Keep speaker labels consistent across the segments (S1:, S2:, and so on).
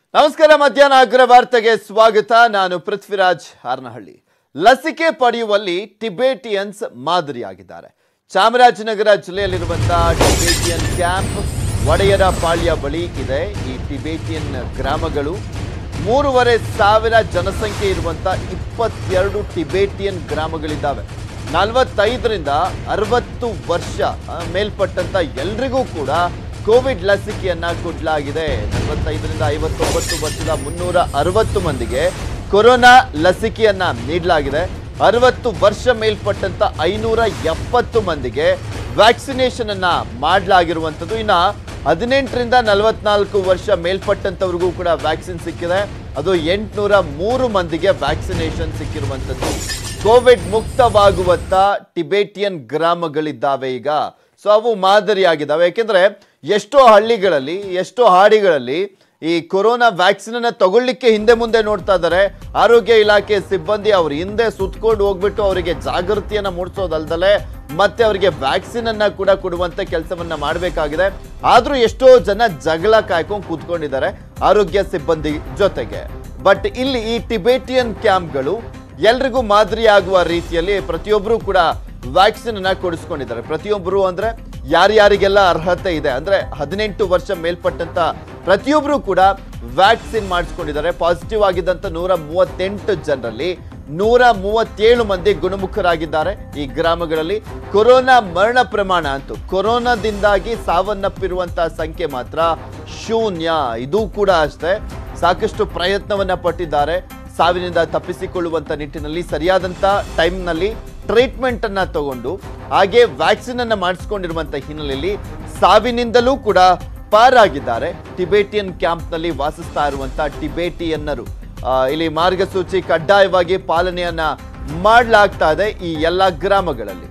S1: ನಮಸ್ಕಾರ ಮಧ್ಯಾಹ್ನ ಅಗ್ರ ವಾರ್ತೆಗೆ ಸ್ವಾಗತ ನಾನು ಪೃಥ್ವಿರಾಜ್ ಹಾರ್ನಹಳ್ಳಿ ಲಸಿಕೆ ಪಡೆಯುವಲ್ಲಿ ಟಿಬೇಟಿಯನ್ಸ್ ಮಾದರಿಯಾಗಿದ್ದಾರೆ ಚಾಮರಾಜನಗರ ಜಿಲ್ಲೆಯಲ್ಲಿರುವಂತಹ ಟಿಬೇಟಿಯನ್ ಕ್ಯಾಂಪ್ ಒಡೆಯರ ಪಾಳ್ಯ ಬಳಿ ಇದೆ ಈ ಟಿಬೇಟಿಯನ್ ಗ್ರಾಮಗಳು ಮೂರುವರೆ ಸಾವಿರ ಜನಸಂಖ್ಯೆ ಇರುವಂತ ಇಪ್ಪತ್ತೆರಡು ಟಿಬೇಟಿಯನ್ ಗ್ರಾಮಗಳಿದ್ದಾವೆ ನಲವತ್ತೈದರಿಂದ ಅರವತ್ತು ವರ್ಷ ಆ, ಮೇಲ್ಪಟ್ಟಂತ ಎಲ್ರಿಗೂ ಕೂಡ ಕೋವಿಡ್ ಲಸಿಕೆಯನ್ನ ಕೊಡಲಾಗಿದೆ ನಲವತ್ತೈದರಿಂದ ಐವತ್ತೊಂಬತ್ತು ವರ್ಷದ ಮುನ್ನೂರ ಅರವತ್ತು ಮಂದಿಗೆ ಕೊರೋನಾ ಲಸಿಕೆಯನ್ನ ನೀಡಲಾಗಿದೆ ಅರವತ್ತು ವರ್ಷ ಮೇಲ್ಪಟ್ಟಂತ ಐನೂರ ಎಪ್ಪತ್ತು ಮಂದಿಗೆ ವ್ಯಾಕ್ಸಿನೇಷನ್ ಅನ್ನ ಮಾಡಲಾಗಿರುವಂಥದ್ದು ಇನ್ನ ಹದಿನೆಂಟರಿಂದ ನಲವತ್ನಾಲ್ಕು ವರ್ಷ ಮೇಲ್ಪಟ್ಟಂತವ್ರಿಗೂ ಕೂಡ ವ್ಯಾಕ್ಸಿನ್ ಸಿಕ್ಕಿದೆ ಅದು ಎಂಟುನೂರ ಮೂರು ಮಂದಿಗೆ ವ್ಯಾಕ್ಸಿನೇಷನ್ ಸಿಕ್ಕಿರುವಂಥದ್ದು ಕೋವಿಡ್ ಮುಕ್ತವಾಗುವಂತ ಟಿಬೇಟಿಯನ್ ಗ್ರಾಮಗಳಿದ್ದಾವೆ ಈಗ ಸೊ ಅವು ಮಾದರಿಯಾಗಿದ್ದಾವೆ ಯಾಕೆಂದ್ರೆ ಎಷ್ಟೋ ಹಳ್ಳಿಗಳಲ್ಲಿ ಎಷ್ಟೋ ಹಾಡಿಗಳಲ್ಲಿ ಈ ಕೊರೋನಾ ವ್ಯಾಕ್ಸಿನ್ ಅನ್ನ ತಗೊಳ್ಳಿಕ್ಕೆ ಹಿಂದೆ ಮುಂದೆ ನೋಡ್ತಾ ಇದ್ದಾರೆ ಆರೋಗ್ಯ ಇಲಾಖೆ ಸಿಬ್ಬಂದಿ ಅವ್ರ ಹಿಂದೆ ಸುತ್ಕೊಂಡು ಹೋಗ್ಬಿಟ್ಟು ಅವರಿಗೆ ಜಾಗೃತಿಯನ್ನ ಮೂಡಿಸೋದಲ್ದಲೆ ಮತ್ತೆ ಅವರಿಗೆ ವ್ಯಾಕ್ಸಿನ್ ಅನ್ನ ಕೂಡ ಕೊಡುವಂತ ಕೆಲಸವನ್ನ ಮಾಡಬೇಕಾಗಿದೆ ಆದ್ರೂ ಎಷ್ಟೋ ಜನ ಜಗಳ ಕಾಯ್ಕೊಂಡು ಕೂತ್ಕೊಂಡಿದ್ದಾರೆ ಆರೋಗ್ಯ ಸಿಬ್ಬಂದಿ ಜೊತೆಗೆ ಬಟ್ ಇಲ್ಲಿ ಈ ಟಿಬೇಟಿಯನ್ ಕ್ಯಾಂಪ್ಗಳು ಎಲ್ರಿಗೂ ಮಾದರಿಯಾಗುವ ರೀತಿಯಲ್ಲಿ ಪ್ರತಿಯೊಬ್ಬರು ಕೂಡ ವ್ಯಾಕ್ಸಿನ್ ಅನ್ನ ಕೊಡಿಸ್ಕೊಂಡಿದ್ದಾರೆ ಪ್ರತಿಯೊಬ್ಬರು ಅಂದ್ರೆ ಯಾರ್ಯಾರಿಗೆಲ್ಲ ಅರ್ಹತೆ ಇದೆ ಅಂದ್ರೆ ಹದಿನೆಂಟು ವರ್ಷ ಮೇಲ್ಪಟ್ಟಂತ ಪ್ರತಿಯೊಬ್ಬರು ಕೂಡ ವ್ಯಾಕ್ಸಿನ್ ಮಾಡಿಸ್ಕೊಂಡಿದ್ದಾರೆ ಪಾಸಿಟಿವ್ ಆಗಿದ್ದಂತ ನೂರ ಮೂವತ್ತೆಂಟು ಜನರಲ್ಲಿ ನೂರ ಮೂವತ್ತೇಳು ಮಂದಿ ಗುಣಮುಖರಾಗಿದ್ದಾರೆ ಈ ಗ್ರಾಮಗಳಲ್ಲಿ ಕೊರೋನಾ ಮರಣ ಪ್ರಮಾಣ ಅಂತೂ ಕೊರೋನಾದಿಂದಾಗಿ ಸಾವನ್ನಪ್ಪಿರುವಂತಹ ಸಂಖ್ಯೆ ಮಾತ್ರ ಶೂನ್ಯ ಇದು ಕೂಡ ಅಷ್ಟೇ ಸಾಕಷ್ಟು ಪ್ರಯತ್ನವನ್ನ ಪಟ್ಟಿದ್ದಾರೆ ಸಾವಿನಿಂದ ತಪ್ಪಿಸಿಕೊಳ್ಳುವಂತ ನಿಟ್ಟಿನಲ್ಲಿ ಸರಿಯಾದಂತ ಟೈಮ್ನಲ್ಲಿ ಟ್ರೀಟ್ಮೆಂಟ್ ಅನ್ನ ತಗೊಂಡು ಹಾಗೆ ವ್ಯಾಕ್ಸಿನ್ ಅನ್ನ ಮಾಡಿಸ್ಕೊಂಡಿರುವಂತ ಹಿನ್ನೆಲೆಯಲ್ಲಿ ಸಾವಿನಿಂದಲೂ ಕೂಡ ಪಾರಾಗಿದ್ದಾರೆ ಟಿಬೇಟಿಯನ್ ಕ್ಯಾಂಪ್ನಲ್ಲಿ ವಾಸಿಸ್ತಾ ಇರುವಂತ ಟಿಬೇಟಿಯನ್ನರು ಆ, ಇಲ್ಲಿ ಮಾರ್ಗಸೂಚಿ ಕಡ್ಡಾಯವಾಗಿ ಪಾಲನೆಯನ್ನ ಮಾಡಲಾಗ್ತಾ ಇದೆ ಈ ಎಲ್ಲ ಗ್ರಾಮಗಳಲ್ಲಿ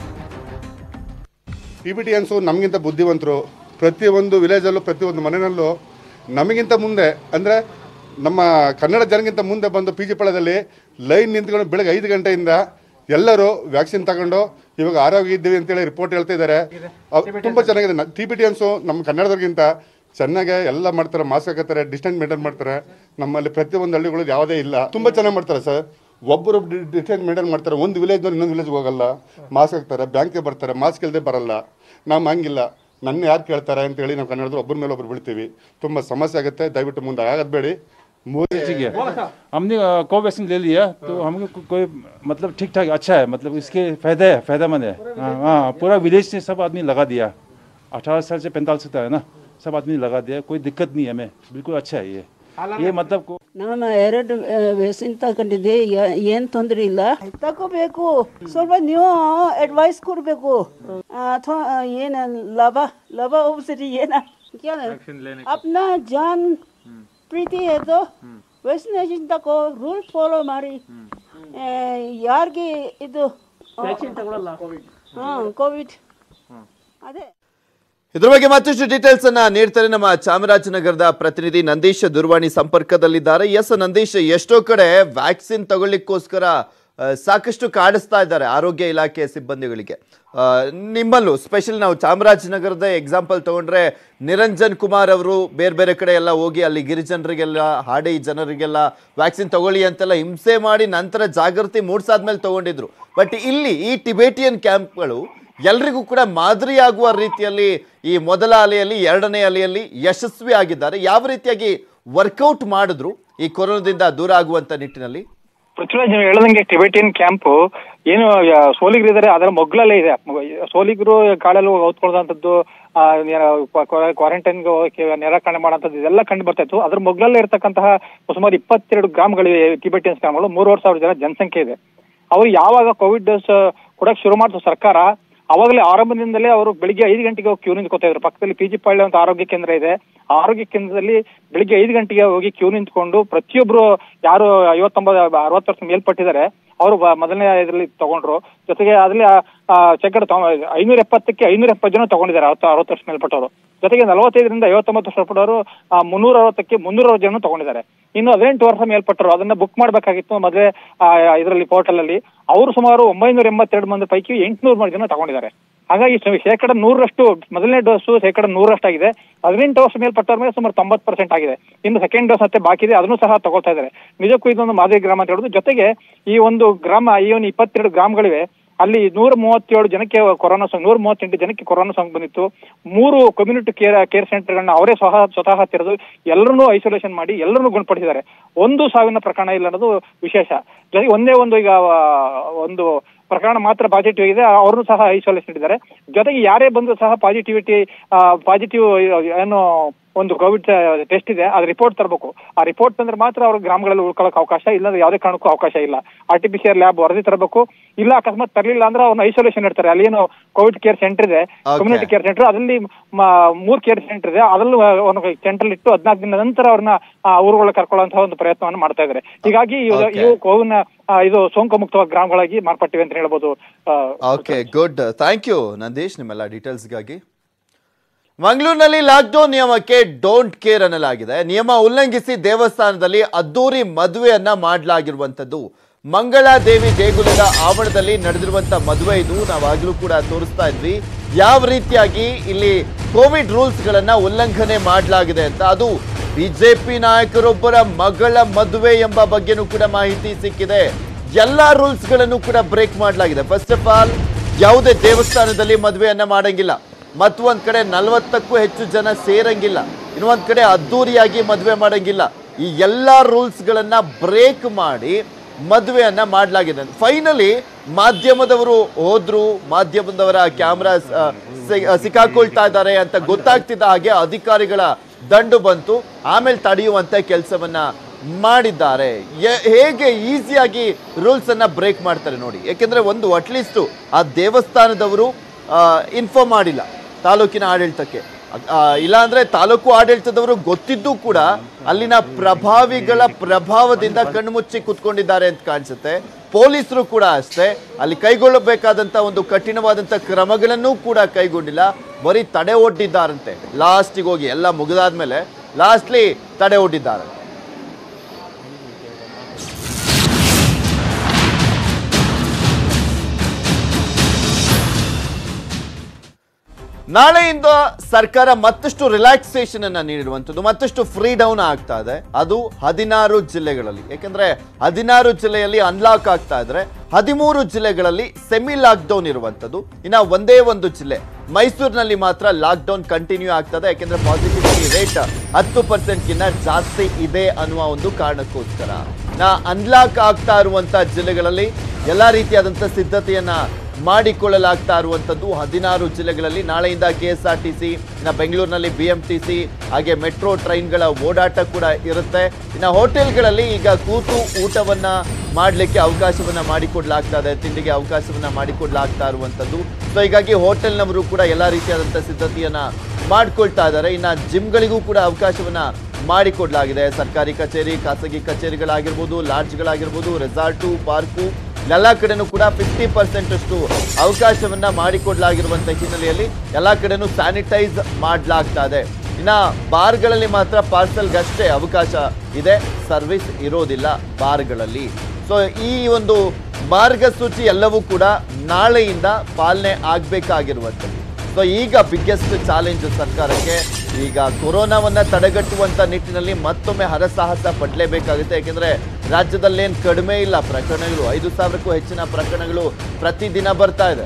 S2: ಟಿ ಬಿ ಟಿ ಅನ್ಸು ನಮಗಿಂತ ಬುದ್ಧಿವಂತರು ಪ್ರತಿಯೊಂದು ವಿಲೇಜಲ್ಲೂ ಪ್ರತಿಯೊಂದು ಮನೆಯಲ್ಲೂ ನಮಗಿಂತ ಮುಂದೆ ಅಂದರೆ ನಮ್ಮ ಕನ್ನಡ ಜನಗಿಂತ ಮುಂದೆ ಬಂದು ಪಿ ಜಿ ಪಾಳ್ಯದಲ್ಲಿ ಲೈನ್ ನಿಂತ್ಕೊಂಡು ಬೆಳಗ್ಗೆ ಐದು ಗಂಟೆಯಿಂದ ಎಲ್ಲರೂ ವ್ಯಾಕ್ಸಿನ್ ತಗೊಂಡು ಇವಾಗ ಆರೋಗ್ಯ ಇದ್ದೀವಿ ಅಂತೇಳಿ ರಿಪೋರ್ಟ್ ಹೇಳ್ತಾ ಇದ್ದಾರೆ ಅವ್- ತುಂಬ ಚೆನ್ನಾಗಿದೆ ಟಿ ಬಿ ಟಿ ಅನ್ಸು ನಮ್ಮ ಕನ್ನಡದವ್ರಿಗಿಂತ ಚೆನ್ನಾಗೆ ಎಲ್ಲ ಮಾಡ್ತಾರೆ ಮಾಸ್ಕ್ ಹಾಕತ್ತಾರೆ ಡಿಸ್ಟೆನ್ಸ್ ಮೇಂಟೈನ್ ಮಾಡ್ತಾರೆ ನಮ್ಮಲ್ಲಿ ಪ್ರತಿಯೊಂದು ಹಳ್ಳಿಗಳು ಯಾವುದೇ ಇಲ್ಲ ತುಂಬ ಚೆನ್ನಾಗಿ ಮಾಡ್ತಾರೆ ಸರ್ ಒಬ್ಬರು ಡಿಸ್ಟೆನ್ಸ್ ಮೇಂಟೈನ್ ಮಾಡ್ತಾರೆ ಒಂದು ವಿಲೇಜ್ನವ್ರು ಇನ್ನೊಂದು ವಿಲೇಜ್ಗೆ ಹೋಗಲ್ಲ ಮಾಸ್ಕ್ ಹಾಕ್ತಾರೆ ಬ್ಯಾಂಕ್ಗೆ ಬರ್ತಾರೆ ಮಾಸ್ಕ್ ಇಲ್ಲದೆ ಬರಲ್ಲ ನಮ್ಮ ಹಂಗಿಲ್ಲ ನನ್ನ ಯಾರು ಕೇಳ್ತಾರೆ ಅಂತೇಳಿ ನಾವು ಕನ್ನಡದವ್ರು ಒಬ್ಬರ ಮೇಲೆ ಒಬ್ರು ಬೀಳ್ತೀವಿ ತುಂಬ ಸಮಸ್ಯೆ ಆಗುತ್ತೆ ದಯವಿಟ್ಟು ಮುಂದೆ ಆಗದ್ ಬೇಡಿ ಮೂರು
S3: ठीक है हमने कोवैक्सीन ले लिया तो हमको को, कोई मतलब ठीक ठाक अच्छा है मतलब इसके फायदे है फायदेमंद है हाँ हाँ पूरा विलेज ने सब आदमी लगा दिया अठारह साल से पैंतालीस तक है ना सब आदमी लगा दिया कोई दिक्कत नहीं है हमें बिल्कुल अच्छा है ये ये मतलब को
S4: ನಾನು ಎರಡು ವ್ಯಾಕ್ಸಿನ್ ತಗೊಂಡಿದ್ದೆ ಏನು ತೊಂದರೆ ಇಲ್ಲ ತಗೋಬೇಕು ಸ್ವಲ್ಪ ನೀವು ಅಡ್ವೈಸ್ ಕೊಡಬೇಕು ಅಥವಾ ಏನು ಲಾಭ ಲಾಭ ಒಬ್ಬಸರಿ ಏನ अपना जान ಪ್ರೀತಿ ಅದು ವ್ಯಾಕ್ಸಿನೇಷನ್ ತಗೋ ರೂಲ್ ಫಾಲೋ ಮಾಡಿ ಆ, ಯಾರಿಗೆ ಇದು ಹಾಂ ಕೋವಿಡ್ ಅದೇ
S1: ಇದ್ರ ಬಗ್ಗೆ ಮತ್ತಷ್ಟು ಡೀಟೇಲ್ಸ್ ಅನ್ನ ನೀಡ್ತಾರೆ ನಮ್ಮ ಚಾಮರಾಜನಗರದ ಪ್ರತಿನಿಧಿ ನಂದೀಶ್ ದೂರವಾಣಿ ಸಂಪರ್ಕದಲ್ಲಿದ್ದಾರೆ ಎಸ್ ನಂದೀಶ್ ಎಷ್ಟೋ ಕಡೆ ವ್ಯಾಕ್ಸಿನ್ ತಗೊಳ್ಳಿಕ್ಕೋಸ್ಕರ ಆ, ಸಾಕಷ್ಟು ಕಾಡಿಸ್ತಾ ಇದ್ದಾರೆ ಆರೋಗ್ಯ ಇಲಾಖೆ ಸಿಬ್ಬಂದಿಗಳಿಗೆ ಆ, ನಿಮ್ಮಲ್ಲೂ ಸ್ಪೆಷಲ್ ನಾವು ಚಾಮರಾಜನಗರದ ಎಕ್ಸಾಂಪಲ್ ತಗೊಂಡ್ರೆ ನಿರಂಜನ್ ಕುಮಾರ್ ಅವರು ಬೇರೆ ಬೇರೆ ಕಡೆ ಎಲ್ಲ ಹೋಗಿ ಅಲ್ಲಿ ಗಿರಿಜನರಿಗೆಲ್ಲ ಹಾಡಿ ಜನರಿಗೆಲ್ಲ ವ್ಯಾಕ್ಸಿನ್ ತಗೊಳ್ಳಿ ಅಂತೆಲ್ಲ ಹಿಂಸೆ ಮಾಡಿ ನಂತರ ಜಾಗೃತಿ ಮೂಡ್ಸಾದ್ಮೇಲೆ ತಗೊಂಡಿದ್ರು ಬಟ್ ಇಲ್ಲಿ ಈ ಟಿಬೇಟಿಯನ್ ಕ್ಯಾಂಪ್ಗಳು ಎಲ್ರಿಗೂ ಕೂಡ ಮಾದರಿಯಾಗುವ ರೀತಿಯಲ್ಲಿ ಈ ಮೊದಲ ಅಲೆಯಲ್ಲಿ ಎರಡನೇ ಅಲೆಯಲ್ಲಿ ಯಶಸ್ವಿ ಆಗಿದ್ದಾರೆ ಯಾವ ರೀತಿಯಾಗಿ ವರ್ಕೌಟ್ ಮಾಡಿದ್ರು ಈ ಕೊರೋನಾದಿಂದ ದೂರ ಆಗುವಂತ ನಿಟ್ಟಿನಲ್ಲಿ
S5: ಪೃಥ್ವಿರಾಜ್ ನೀವು ಹೇಳದಂಗೆ ಟಿಬೆಟಿಯನ್ ಕ್ಯಾಂಪ್ ಏನು ಯಾ- ಸೋಲಿಗರು ಇದಾರೆ ಅದರ ಮೊಗ್ಲಲ್ಲೇ ಇದೆ ಸೋಲಿಗರು ಕಾಡಲ್ಲಿ ಹೊತ್ಕೊಳ್ಳೋದಂಥದ್ದು ಕ್ವಾರಂಟೈನ್ಗೆ ಹೋಗಕ್ಕೆ ನಿರಾಕರಣೆ ಮಾಡೋಂಥದ್ದು ಇದೆಲ್ಲ ಕಂಡು ಬರ್ತಾ ಇತ್ತು ಅದ್ರ ಮೊಗ್ಲಲ್ಲೇ ಇರತಕ್ಕಂತಹ ಸುಮಾರು ಇಪ್ಪತ್ತೆರಡು ಗ್ರಾಮಗಳಿವೆ ಟಿಬೆಟಿಯನ್ಸ್ ಗ್ರಾಮಗಳು ಮೂರುವರೆ ಸಾವಿರ ಜನ ಜನಸಂಖ್ಯೆ ಇದೆ ಅವರು ಯಾವಾಗ ಕೋವಿಡ್ ಡೋಸ್ ಕೊಡಕ್ ಶುರು ಮಾಡಿದ್ರು ಸರ್ಕಾರ ಅವಾಗಲೇ ಆರಂಭದಿಂದಲೇ ಅವರು ಬೆಳಿಗ್ಗೆ ಐದು ಗಂಟೆಗೆ ಹೋಗಿ ಕ್ಯೂ ನಿಂತ್ಕೋತಾ ಇದ್ರು ಪಕ್ಕದಲ್ಲಿ ಪಿ ಜಿ ಪಾಳ್ಯ ಅಂತ ಆರೋಗ್ಯ ಕೇಂದ್ರ ಇದೆ ಆ ಆರೋಗ್ಯ ಕೇಂದ್ರದಲ್ಲಿ ಬೆಳಿಗ್ಗೆ ಐದು ಗಂಟೆಗೆ ಹೋಗಿ ಕ್ಯೂ ನಿಂತ್ಕೊಂಡು ಪ್ರತಿಯೊಬ್ರು ಯಾರು ಐವತ್ತೊಂಬತ್ತು ಅರವತ್ತು ವರ್ಷ ಮೇಲ್ಪಟ್ಟಿದ್ದಾರೆ ಅವರು ಬ- ಮೊದಲನೇ ಇದರಲ್ಲಿ ತಗೊಂಡ್ರು ಜೊತೆಗೆ ಅದರಲ್ಲಿ ಶೇಕಡ ಐನೂರ ಎಪ್ಪತ್ತಕ್ಕೆ ಐನೂರ ಎಪ್ಪತ್ತು ಜನ ತಗೊಂಡಿದ್ದಾರೆ ಅರವತ್ತು ಅರವತ್ತು ವರ್ಷ ಮೇಲ್ಪಟ್ಟವರು ಜೊತೆಗೆ ನಲವತ್ತೈದರಿಂದ ಐವತ್ತೊಂಬತ್ತು ವರ್ಷ ಪಟ್ಟವರು ಮುನ್ನೂರ ಅರವತ್ತಕ್ಕೆ ಮುನ್ನೂರ ಅರವತ್ತು ಜನ ತಗೊಂಡಿದ್ದಾರೆ ಇನ್ನು ಹದಿನೆಂಟು ವರ್ಷ ಮೇಲ್ಪಟ್ಟರು ಅದನ್ನ ಬುಕ್ ಮಾಡಬೇಕಾಗಿತ್ತು ಮೊದಲೇ ಇದರಲ್ಲಿ ಪೋರ್ಟಲ್ ಅಲ್ಲಿ ಅವರು ಸುಮಾರು ಒಂಬೈನೂರ ಎಂಬತ್ತೆರಡು ಮಂದಿ ಪೈಕಿ ಎಂಟುನೂರು ಜನ ತಗೊಂಡಿದ್ದಾರೆ ಹಾಗಾಗಿ ಶ- ಶೇಕಡ ನೂರರಷ್ಟು ಮೊದಲನೇ ಡೋಸು ಶೇಕಡ ನೂರರಷ್ಟಾಗಿದೆ ಹದಿನೆಂಟು ವರ್ಷ ಮೇಲ್ಪಟ್ಟವ್ರ ಮೇಲೆ ಸುಮಾರು ತೊಂಬತ್ತು ಪರ್ಸೆಂಟ್ ಆಗಿದೆ ಇನ್ನು ಸೆಕೆಂಡ್ ಡೋಸ್ ಮತ್ತೆ ಬಾಕಿ ಇದೆ ಅದನ್ನು ಸಹ ತಗೊಳ್ತಾ ಇದ್ದಾರೆ ನಿಜಕ್ಕೂ ಇದೊಂದು ಮಾದರಿ ಗ್ರಾಮ ಅಂತ ಹೇಳುದು ಜೊತೆಗೆ ಈ ಒಂದು ಗ್ರಾಮ ಈ ಒಂದು ಇಪ್ಪತ್ತೆರಡು ಗ್ರಾಮಗಳಿವೆ ಅಲ್ಲಿ ನೂರ ಮೂವತ್ತೇಳು ಜನಕ್ಕೆ ಕೊರೋನಾ ಸೋಂಕು ನೂರ ಮೂವತ್ತೆಂಟು ಜನಕ್ಕೆ ಕೊರೋನಾ ಸೋಂಕು ಬಂದಿತ್ತು ಮೂರು ಕಮ್ಯುನಿಟಿ ಕೇರ್ ಕೇರ್ ಸೆಂಟರ್ಗಳನ್ನ ಅವರೇ ಸ್ವಹ ಸ್ವತಃ ತೆರೆದು ಎಲ್ಲರನ್ನೂ ಐಸೋಲೇಷನ್ ಮಾಡಿ ಎಲ್ಲರನ್ನೂ ಗುಣಪಡಿಸಿದ್ದಾರೆ ಒಂದು ಸಾವಿನ ಪ್ರಕರಣ ಇಲ್ಲ ಅನ್ನೋದು ವಿಶೇಷ ಜೊತೆಗೆ ಒಂದೇ ಒಂದು ಈಗ ಆ, ಒಂದು ಪ್ರಕರಣ ಮಾತ್ರ ಪಾಸಿಟಿವ್ ಇದೆ ಅವ್ರನ್ನು ಸಹ ಐಸೋಲೇಷನ್ ಇದ್ದಾರೆ ಜೊತೆಗೆ ಯಾರೇ ಬಂದರೂ ಸಹ ಪಾಸಿಟಿವಿಟಿ ಪಾಸಿಟಿವ್ ಏನು ಒಂದು ಕೋವಿಡ್ ಟೆಸ್ಟ್ ಇದೆ ಅದು ರಿಪೋರ್ಟ್ ತರಬೇಕು ಆ ರಿಪೋರ್ಟ್ ತಂದ್ರೆ ಮಾತ್ರ ಅವ್ರ ಗ್ರಾಮಗಳಲ್ಲಿ ಉಳ್ಕೊಳ್ಳೋಕೆ ಅವಕಾಶ ಇಲ್ಲಾಂದ್ರೆ ಯಾವುದೇ ಕಾರಣಕ್ಕೂ ಅವಕಾಶ ಇಲ್ಲ R T P C R lab ವರದಿ ತರಬೇಕು ಇಲ್ಲ ಅಕಸ್ಮಾತ್ ತರಲಿಲ್ಲ ಅಂದ್ರೆ ಅವ್ರನ್ನ ಐಸೋಲೇಷನ್ ಇಡ್ತಾರೆ ಅಲ್ಲಿ ಏನು ಕೋವಿಡ್ ಕೇರ್ ಸೆಂಟರ್ ಇದೆ
S1: Okay.
S5: ಕಮ್ಯುನಿಟಿ ಕೇರ್ ಸೆಂಟರ್ ಅದರಲ್ಲಿ ಮ- ಮೂರ್ ಕೇರ್ ಸೆಂಟರ್ ಇದೆ ಅದರಲ್ಲೂ ಒಂದು ಸೆಂಟ್ರಲ್ ಇಟ್ಟು ಹದಿನಾಲ್ಕು ದಿನದ ನಂತರ ಅವ್ರನ್ನ ಆ, ಊರುಗಳಿಗೆ ಕರ್ಕೊಳ್ಳುವಂತಹ ಒಂದು ಪ್ರಯತ್ನವನ್ನು ಮಾಡ್ತಾ ಇದ್ದಾರೆ ಹೀಗಾಗಿ ಇವು-
S1: Okay.
S5: ಇವು ಕೋವಿನ ಆ, ಇದು ಸೋಂಕು ಮುಕ್ತವಾದ ಗ್ರಾಮಗಳಾಗಿ ಮಾರ್ಪಟ್ಟಿವೆ ಅಂತ ಹೇಳ್ಬೋದು ಆ,
S1: okay good thank you Nandish ನಿಮ್ಮೆಲ್ಲ ಡೀಟೇಲ್ಸ್ಗಾಗಿ ಮಂಗಳೂರಿನಲ್ಲಿ ಲಾಕ್ಡೌನ್ ನಿಯಮಕ್ಕೆ ಡೋಂಟ್ ಕೇರ್ ಅನ್ನಲಾಗಿದೆ ನಿಯಮ ಉಲ್ಲಂಘಿಸಿ ದೇವಸ್ಥಾನದಲ್ಲಿ ಅದ್ದೂರಿ ಮದುವೆಯನ್ನ ಮಾಡಲಾಗಿರುವಂತದ್ದು ಮಂಗಳಾದೇವಿ ದೇಗುಲದ ಆವರಣದಲ್ಲಿ ನಡೆದಿರುವಂತ ಮದುವೆ ಇದು ನಾವಾಗಲೂ ಕೂಡ ತೋರಿಸ್ತಾ ಇದ್ವಿ ಯಾವ ರೀತಿಯಾಗಿ ಇಲ್ಲಿ ಕೋವಿಡ್ ರೂಲ್ಸ್ ಗಳನ್ನ ಉಲ್ಲಂಘನೆ ಮಾಡಲಾಗಿದೆ ಅಂತ ಅದು ಬಿಜೆಪಿ ನಾಯಕರೊಬ್ಬರ ಮಗಳ ಮದುವೆ ಎಂಬ ಬಗ್ಗೆನೂ ಕೂಡ ಮಾಹಿತಿ ಸಿಕ್ಕಿದೆ ಎಲ್ಲಾ ರೂಲ್ಸ್ ಗಳನ್ನು ಕೂಡ ಬ್ರೇಕ್ ಮಾಡಲಾಗಿದೆ ಫಸ್ಟ್ ಆಫ್ ಆಲ್ ಯಾವುದೇ ದೇವಸ್ಥಾನದಲ್ಲಿ ಮದುವೆಯನ್ನ ಮಾಡಂಗಿಲ್ಲ ಮತ್ತೊಂದ್ ಕಡೆ ನಲವತ್ತಕ್ಕೂ ಹೆಚ್ಚು ಜನ ಸೇರಂಗಿಲ್ಲ ಇನ್ನೊಂದ್ ಕಡೆ ಅದ್ದೂರಿಯಾಗಿ ಮದುವೆ ಮಾಡಂಗಿಲ್ಲ ಈ ಎಲ್ಲಾ ರೂಲ್ಸ್ ಗಳನ್ನ ಬ್ರೇಕ್ ಮಾಡಿ ಮದುವೆಯನ್ನ ಮಾಡಲಾಗಿದೆ ಫೈನಲಿ ಮಾಧ್ಯಮದವರು ಹೋದ್ರು ಮಾಧ್ಯಮದವರ ಕ್ಯಾಮ್ರಾ ಸಿಕ್ಕಾಕೊಳ್ತಾ ಇದ್ದಾರೆ ಅಂತ ಗೊತ್ತಾಗ್ತಿದ್ದ ಹಾಗೆ ಅಧಿಕಾರಿಗಳ ದಂಡು ಬಂತು ಆಮೇಲೆ ತಡೆಯುವಂತ ಕೆಲಸವನ್ನ ಮಾಡಿದ್ದಾರೆ ಎ- ಹೇಗೆ ಈಸಿಯಾಗಿ ರೂಲ್ಸ್ ಅನ್ನ ಬ್ರೇಕ್ ಮಾಡ್ತಾರೆ ನೋಡಿ ಯಾಕೆಂದ್ರೆ ಒಂದು ಅಟ್ಲೀಸ್ಟ್ ಆ ದೇವಸ್ಥಾನದವರು ಇನ್ಫಾರ್ಮ್ ಮಾಡಿಲ್ಲ ತಾಲೂಕಿನ ಆಡಳಿತಕ್ಕೆ ಆ, ಇಲ್ಲಾಂದ್ರೆ ತಾಲೂಕು ಆಡಳಿತದವರು ಗೊತ್ತಿದ್ದು ಕೂಡ ಅಲ್ಲಿನ ಪ್ರಭಾವಿಗಳ ಪ್ರಭಾವದಿಂದ ಕಣ್ಮುಚ್ಚಿ ಕುತ್ಕೊಂಡಿದ್ದಾರೆ ಅಂತ ಕಾಣಿಸುತ್ತೆ ಪೊಲೀಸರು ಕೂಡ ಅಷ್ಟೇ ಅಲ್ಲಿ ಕೈಗೊಳ್ಳಬೇಕಾದಂತ ಒಂದು ಕಠಿಣವಾದಂತ ಕ್ರಮಗಳನ್ನೂ ಕೂಡ ಕೈಗೊಂಡಿಲ್ಲ ಬರೀ ತಡೆ ಒಡ್ಡಿದ್ದಾರಂತೆ ಲಾಸ್ಟಿಗೆ ಹೋಗಿ ಎಲ್ಲ ಮುಗಿದಾದ್ಮೇಲೆ ಲಾಸ್ಟ್ಲಿ ತಡೆ ಒಡ್ಡಿದ್ದಾರೆ ನಾಳೆಯಿಂದ ಸರ್ಕಾರ ಮತ್ತಷ್ಟು ರಿಲ್ಯಾಕ್ಸೇಷನ್ ಅನ್ನ ನೀಡಿರುವಂಥದ್ದು ಮತ್ತಷ್ಟು ಫ್ರೀ ಡೌನ್ ಆಗ್ತಾ ಇದೆ ಅದು ಹದಿನಾರು ಜಿಲ್ಲೆಗಳಲ್ಲಿ ಯಾಕಂದ್ರೆ ಹದಿನಾರು ಜಿಲ್ಲೆಯಲ್ಲಿ ಅನ್ಲಾಕ್ ಆಗ್ತಾ ಇದ್ರೆ ಹದಿಮೂರು ಜಿಲ್ಲೆಗಳಲ್ಲಿ ಸೆಮಿ ಲಾಕ್ಡೌನ್ ಇರುವಂಥದ್ದು ಇನ್ನ ಒಂದೇ ಒಂದು ಜಿಲ್ಲೆ ಮೈಸೂರಿನಲ್ಲಿ ಮಾತ್ರ ಲಾಕ್ಡೌನ್ ಕಂಟಿನ್ಯೂ ಆಗ್ತದೆ ಯಾಕೆಂದ್ರೆ ಪಾಸಿಟಿವಿಟಿ ರೇಟ್ ಹತ್ತು ಪರ್ಸೆಂಟ್ಗಿನ್ನ ಜಾಸ್ತಿ ಇದೆ ಅನ್ನುವ ಒಂದು ಕಾರಣಕ್ಕೋಸ್ಕರ ನಾ ಅನ್ಲಾಕ್ ಆಗ್ತಾ ಇರುವಂತ ಜಿಲ್ಲೆಗಳಲ್ಲಿ ಎಲ್ಲಾ ರೀತಿಯಾದಂಥ ಸಿದ್ಧತೆಯನ್ನ ಮಾಡಿಕೊಳ್ಳಲಾಗ್ತಾ ಇರುವಂಥದ್ದು ಹದಿನಾರು ಜಿಲ್ಲೆಗಳಲ್ಲಿ ನಾಳೆಯಿಂದ K S R T C ಇನ್ನು ಬೆಂಗಳೂರಿನಲ್ಲಿ ಬಿ ಎಂ ಟಿ ಸಿ ಹಾಗೆ ಮೆಟ್ರೋ ಟ್ರೈನ್ಗಳ ಓಡಾಟ ಕೂಡ ಇರುತ್ತೆ ಇನ್ನು ಹೋಟೆಲ್ಗಳಲ್ಲಿ ಈಗ ಕೂತು ಊಟವನ್ನ ಮಾಡಲಿಕ್ಕೆ ಅವಕಾಶವನ್ನ ಮಾಡಿಕೊಡ್ಲಾಗ್ತಾ ಇದೆ ತಿಂಡಿಗೆ ಅವಕಾಶವನ್ನ ಮಾಡಿಕೊಡ್ಲಾಗ್ತಾ ಇರುವಂಥದ್ದು ಸೊ ಹೀಗಾಗಿ ಹೋಟೆಲ್ನವರು ಕೂಡ ಎಲ್ಲ ರೀತಿಯಾದಂಥ ಸಿದ್ಧತೆಯನ್ನ ಮಾಡ್ಕೊಳ್ತಾ ಇದ್ದಾರೆ ಇನ್ನು ಜಿಮ್ಗಳಿಗೂ ಕೂಡ ಅವಕಾಶವನ್ನ ಮಾಡಿಕೊಡ್ಲಾಗಿದೆ ಸರ್ಕಾರಿ ಕಚೇರಿ ಖಾಸಗಿ ಕಚೇರಿಗಳಾಗಿರ್ಬೋದು ಲಾಡ್ಜ್ಗಳಾಗಿರ್ಬೋದು ರೆಸಾರ್ಟು ಪಾರ್ಕು ಎಲ್ಲ ಕಡೆನೂ ಕೂಡ ಫಿಫ್ಟಿ ಪರ್ಸೆಂಟ್ ಅಷ್ಟು ಅವಕಾಶವನ್ನ ಮಾಡಿಕೊಡ್ಲಾಗಿರುವಂತ ಹಿನ್ನೆಲೆಯಲ್ಲಿ ಎಲ್ಲ ಕಡೆನೂ ಸ್ಯಾನಿಟೈಸ್ ಮಾಡಲಾಗ್ತಾ ಇದೆ ಇನ್ನ ಬಾರ್ಗಳಲ್ಲಿ ಮಾತ್ರ ಪಾರ್ಸಲ್ಗಷ್ಟೇ ಅವಕಾಶ ಇದೆ ಸರ್ವಿಸ್ ಇರೋದಿಲ್ಲ ಬಾರ್ಗಳಲ್ಲಿ ಸೊ ಈ ಒಂದು ಮಾರ್ಗಸೂಚಿ ಎಲ್ಲವೂ ಕೂಡ ನಾಳೆಯಿಂದ ಪಾಲನೆ ಆಗಬೇಕಾಗಿರುವಂಥದ್ದು ಸೊ ಈಗ ಬಿಗ್ಗೆಸ್ಟ್ ಚಾಲೆಂಜ್ ಸರ್ಕಾರಕ್ಕೆ ಈಗ ಕೊರೋನಾವನ್ನ ತಡೆಗಟ್ಟುವಂತ ನಿಟ್ಟಿನಲ್ಲಿ ಮತ್ತೊಮ್ಮೆ ಹರಸಾಹಸ ಪಡಲೇಬೇಕಾಗುತ್ತೆ ಯಾಕೆಂದ್ರೆ ರಾಜ್ಯದಲ್ಲೇನು ಕಡಿಮೆ ಇಲ್ಲ ಪ್ರಕರಣಗಳು ಐದು ಸಾವಿರಕ್ಕೂ ಹೆಚ್ಚಿನ ಪ್ರಕರಣಗಳು ಪ್ರತಿದಿನ ಬರ್ತಾ ಇದೆ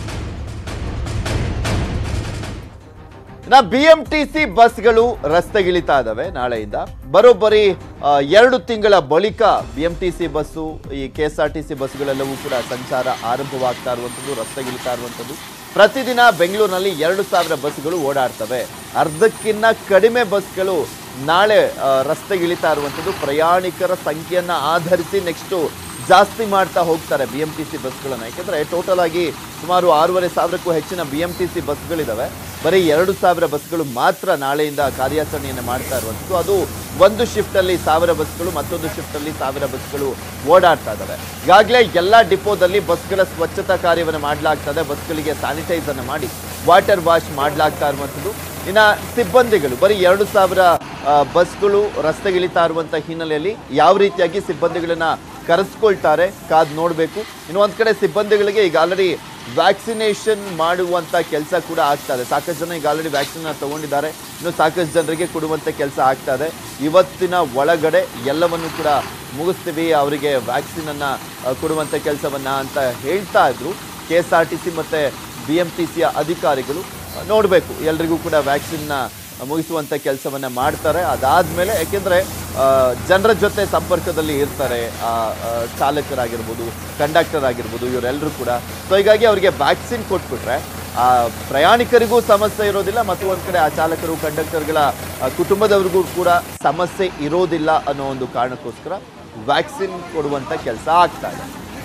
S1: ನಾ ಬಿ ಎಂ ಟಿ ಸಿ ಬಸ್ಗಳು ರಸ್ತೆಗಿಳಿತಾ ಇದ್ದಾವೆ ನಾಳೆಯಿಂದ ಬರೋಬ್ಬರಿ ಆ, ಎರಡು ತಿಂಗಳ ಬಳಿಕ B M T C bus ಈ K S R T C ಬಸ್ಗಳೆಲ್ಲವೂ ಕೂಡ ಸಂಚಾರ ಆರಂಭವಾಗ್ತಾ ಇರುವಂಥದ್ದು ರಸ್ತೆಗಿಳಿತಾ ಇರುವಂಥದ್ದು ಪ್ರತಿದಿನ ಬೆಂಗಳೂರಿನಲ್ಲಿ ಎರಡು ಸಾವಿರ ಬಸ್ಗಳು ಓಡಾಡ್ತವೆ ಅರ್ಧಕ್ಕಿಂತ ಕಡಿಮೆ ಬಸ್ಗಳು ನಾಳೆ ಆ, ರಸ್ತೆಗಿಳಿತಾ ಇರುವಂಥದ್ದು ಪ್ರಯಾಣಿಕರ ಸಂಖ್ಯೆಯನ್ನ ಆಧರಿಸಿ ನೆಕ್ಸ್ಟು ಜಾಸ್ತಿ ಮಾಡ್ತಾ ಹೋಗ್ತಾರೆ ಬಿ ಎಂ ಟಿ ಸಿ ಬಸ್ಗಳನ್ನು ಯಾಕೆಂದರೆ ಟೋಟಲ್ ಆಗಿ ಸುಮಾರು ಆರೂವರೆ ಸಾವಿರಕ್ಕೂ ಹೆಚ್ಚಿನ ಬಿ ಎಂ ಟಿ ಸಿ ಬಸ್ಗಳಿದ್ದಾವೆ ಬರೀ ಎರಡು ಸಾವಿರ ಬಸ್ಗಳು ಮಾತ್ರ ನಾಳೆಯಿಂದ ಕಾರ್ಯಾಚರಣೆಯನ್ನು ಮಾಡ್ತಾ ಇರುವಂಥದ್ದು ಅದು ಒಂದು ಶಿಫ್ಟಲ್ಲಿ ಸಾವಿರ ಬಸ್ಗಳು ಮತ್ತೊಂದು ಶಿಫ್ಟಲ್ಲಿ ಸಾವಿರ ಬಸ್ಗಳು ಓಡಾಡ್ತಾ ಇದ್ದಾವೆ ಈಗಾಗಲೇ ಎಲ್ಲ ಡಿಪೋದಲ್ಲಿ ಬಸ್ಗಳ ಸ್ವಚ್ಛತಾ ಕಾರ್ಯವನ್ನು ಮಾಡಲಾಗ್ತದೆ ಬಸ್ಗಳಿಗೆ ಸ್ಯಾನಿಟೈಸ್ ಅನ್ನು ಮಾಡಿ ವಾಟರ್ ವಾಶ್ ಮಾಡಲಾಗ್ತಾ ಇರುವಂಥದ್ದು ಇನ್ನು ಸಿಬ್ಬಂದಿಗಳು ಬರೀ ಎರಡು ಸಾವಿರ ಆ, ಬಸ್ಗಳು ರಸ್ತೆಗಿಳಿತಾ ಇರುವಂಥ ಹಿನ್ನೆಲೆಯಲ್ಲಿ ಯಾವ ರೀತಿಯಾಗಿ ಸಿಬ್ಬಂದಿಗಳನ್ನ ಕರೆಸ್ಕೊಳ್ತಾರೆ ಕಾದ್ ನೋಡಬೇಕು ಇನ್ನು ಒಂದ್ ಕಡೆ ಸಿಬ್ಬಂದಿಗಳಿಗೆ ಈಗ ಆಲ್ರೆಡಿ ವ್ಯಾಕ್ಸಿನೇಷನ್ ಮಾಡುವಂತ ಕೆಲಸ ಕೂಡ ಆಗ್ತಾ ಇದೆ ಸಾಕಷ್ಟು ಜನ ಈಗ ಆಲ್ರೆಡಿ ವ್ಯಾಕ್ಸಿನ್ ತಗೊಂಡಿದ್ದಾರೆ ಇನ್ನು ಸಾಕಷ್ಟು ಜನರಿಗೆ ಕೊಡುವಂತ ಕೆಲಸ ಆಗ್ತಾ ಇದೆ ಇವತ್ತಿನ ಒಳಗಡೆ ಎಲ್ಲವನ್ನು ಕೂಡ ಮುಗಿಸ್ತೀವಿ ಅವರಿಗೆ ವ್ಯಾಕ್ಸಿನ್ ಅನ್ನ ಆ, ಕೊಡುವಂತ ಕೆಲಸವನ್ನ ಅಂತ ಹೇಳ್ತಾ ಇದ್ರು K S R T C ಮತ್ತೆ ಬಿ ಎಂ ಟಿ ಸಿಯ ಅಧಿಕಾರಿಗಳು ನೋಡಬೇಕು ಎಲ್ರಿಗೂ ಕೂಡ ವ್ಯಾಕ್ಸಿನ್ನ ಮುಗಿಸುವಂಥ ಕೆಲಸವನ್ನ ಮಾಡ್ತಾರೆ ಅದಾದ್ಮೇಲೆ ಯಾಕೆಂದ್ರೆ ಆ, ಜನರ ಜೊತೆ ಸಂಪರ್ಕದಲ್ಲಿ ಇರ್ತಾರೆ ಆ, ಆ, ಚಾಲಕರಾಗಿರ್ಬೋದು ಕಂಡಕ್ಟರ್ ಆಗಿರ್ಬೋದು ಇವರೆಲ್ಲರೂ ಕೂಡ ಸೊ ಹೀಗಾಗಿ ಅವರಿಗೆ ವ್ಯಾಕ್ಸಿನ್ ಕೊಟ್ಬಿಟ್ರೆ ಆ ಪ್ರಯಾಣಿಕರಿಗೂ ಸಮಸ್ಯೆ ಇರೋದಿಲ್ಲ ಮತ್ತು ಒಂದ್ ಕಡೆ ಆ ಚಾಲಕರು ಕಂಡಕ್ಟರ್ಗಳ ಆ, ಕುಟುಂಬದವ್ರಿಗೂ ಕೂಡ ಸಮಸ್ಯೆ ಇರೋದಿಲ್ಲ ಅನ್ನೋ ಒಂದು ಕಾರಣಕ್ಕೋಸ್ಕರ ವ್ಯಾಕ್ಸಿನ್ ಕೊಡುವಂಥ ಕೆಲಸ ಆಗ್ತಾ ಇದೆ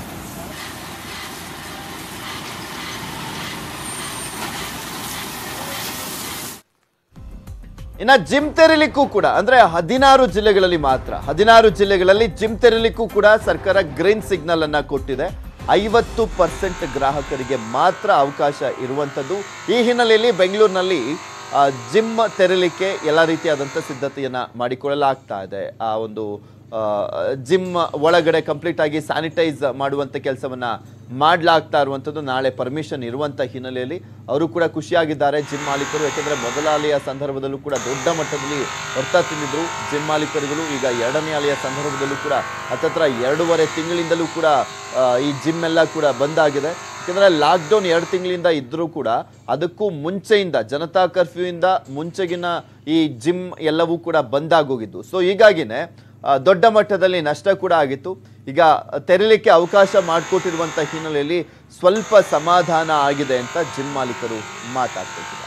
S1: ಇನ್ನ ಜಿಮ್ ತೆರಲಿಕ್ಕೂ ಕೂಡ ಅಂದ್ರೆ ಹದಿನಾರು ಜಿಲ್ಲೆಗಳಲ್ಲಿ ಮಾತ್ರ ಹದಿನಾರು ಜಿಲ್ಲೆಗಳಲ್ಲಿ ಜಿಮ್ ತೆರಲಿಕ್ಕೂ ಕೂಡ ಸರ್ಕಾರ ಗ್ರೀನ್ ಸಿಗ್ನಲ್ ಅನ್ನ ಕೊಟ್ಟಿದೆ ಐವತ್ತು ಪರ್ಸೆಂಟ್ ಗ್ರಾಹಕರಿಗೆ ಮಾತ್ರ ಅವಕಾಶ ಇರುವಂಥದ್ದು ಈ ಹಿನ್ನೆಲೆಯಲ್ಲಿ ಬೆಂಗಳೂರಿನಲ್ಲಿ ಆ, ಜಿಮ್ ತೆರಲಿಕ್ಕೆ ಎಲ್ಲ ರೀತಿಯಾದಂಥ ಸಿದ್ಧತೆಯನ್ನ ಮಾಡಿಕೊಳ್ಳಲಾಗ್ತಾ ಇದೆ ಆ ಒಂದು ಆ, ಜಿಮ್ ಒಳಗಡೆ ಕಂಪ್ಲೀಟ್ ಆಗಿ ಸ್ಯಾನಿಟೈಸ್ ಮಾಡುವಂಥ ಕೆಲಸವನ್ನ ಮಾಡಲಾಗ್ತಾ ಇರುವಂಥದ್ದು ನಾಳೆ ಪರ್ಮಿಷನ್ ಇರುವಂಥ ಹಿನ್ನೆಲೆಯಲ್ಲಿ ಅವರು ಕೂಡ ಖುಷಿಯಾಗಿದ್ದಾರೆ ಜಿಮ್ ಮಾಲೀಕರು ಯಾಕೆಂದರೆ ಮೊದಲ ಅಲೆಯ ಸಂದರ್ಭದಲ್ಲೂ ಕೂಡ ದೊಡ್ಡ ಮಟ್ಟದಲ್ಲಿ ಹೊರ್ತಾ ತಿಂದಿದ್ರು ಜಿಮ್ ಮಾಲೀಕರುಗಳು ಈಗ ಎರಡನೇ ಅಲೆಯ ಸಂದರ್ಭದಲ್ಲೂ ಕೂಡ ಹತ್ತತ್ರ ಎರಡೂವರೆ ತಿಂಗಳಿಂದಲೂ ಕೂಡ ಆ, ಈ ಜಿಮ್ ಎಲ್ಲ ಕೂಡ ಬಂದಾಗಿದೆ ಯಾಕೆಂದರೆ ಲಾಕ್ಡೌನ್ ಎರಡು ತಿಂಗಳಿಂದ ಇದ್ದರೂ ಕೂಡ ಅದಕ್ಕೂ ಮುಂಚೆಯಿಂದ ಜನತಾ ಕರ್ಫ್ಯೂಯಿಂದ ಮುಂಚೆಗಿನ ಈ ಜಿಮ್ ಎಲ್ಲವೂ ಕೂಡ ಬಂದಾಗೋಗಿದ್ದು ಸೊ ಹೀಗಾಗಿನೇ ಆ, ದೊಡ್ಡ ಮಟ್ಟದಲ್ಲಿ ನಷ್ಟ ಕೂಡ ಆಗಿತ್ತು ಈಗ ತೆರಲಿಕ್ಕೆ ಅವಕಾಶ ಮಾಡಿಕೊಟ್ಟಿರುವಂಥ ಹಿನ್ನೆಲೆಯಲ್ಲಿ ಸ್ವಲ್ಪ ಸಮಾಧಾನ ಆಗಿದೆ ಅಂತ ಜಿಮ್ ಮಾಲೀಕರು ಮಾತಾಡ್ತಿದ್ದಾರೆ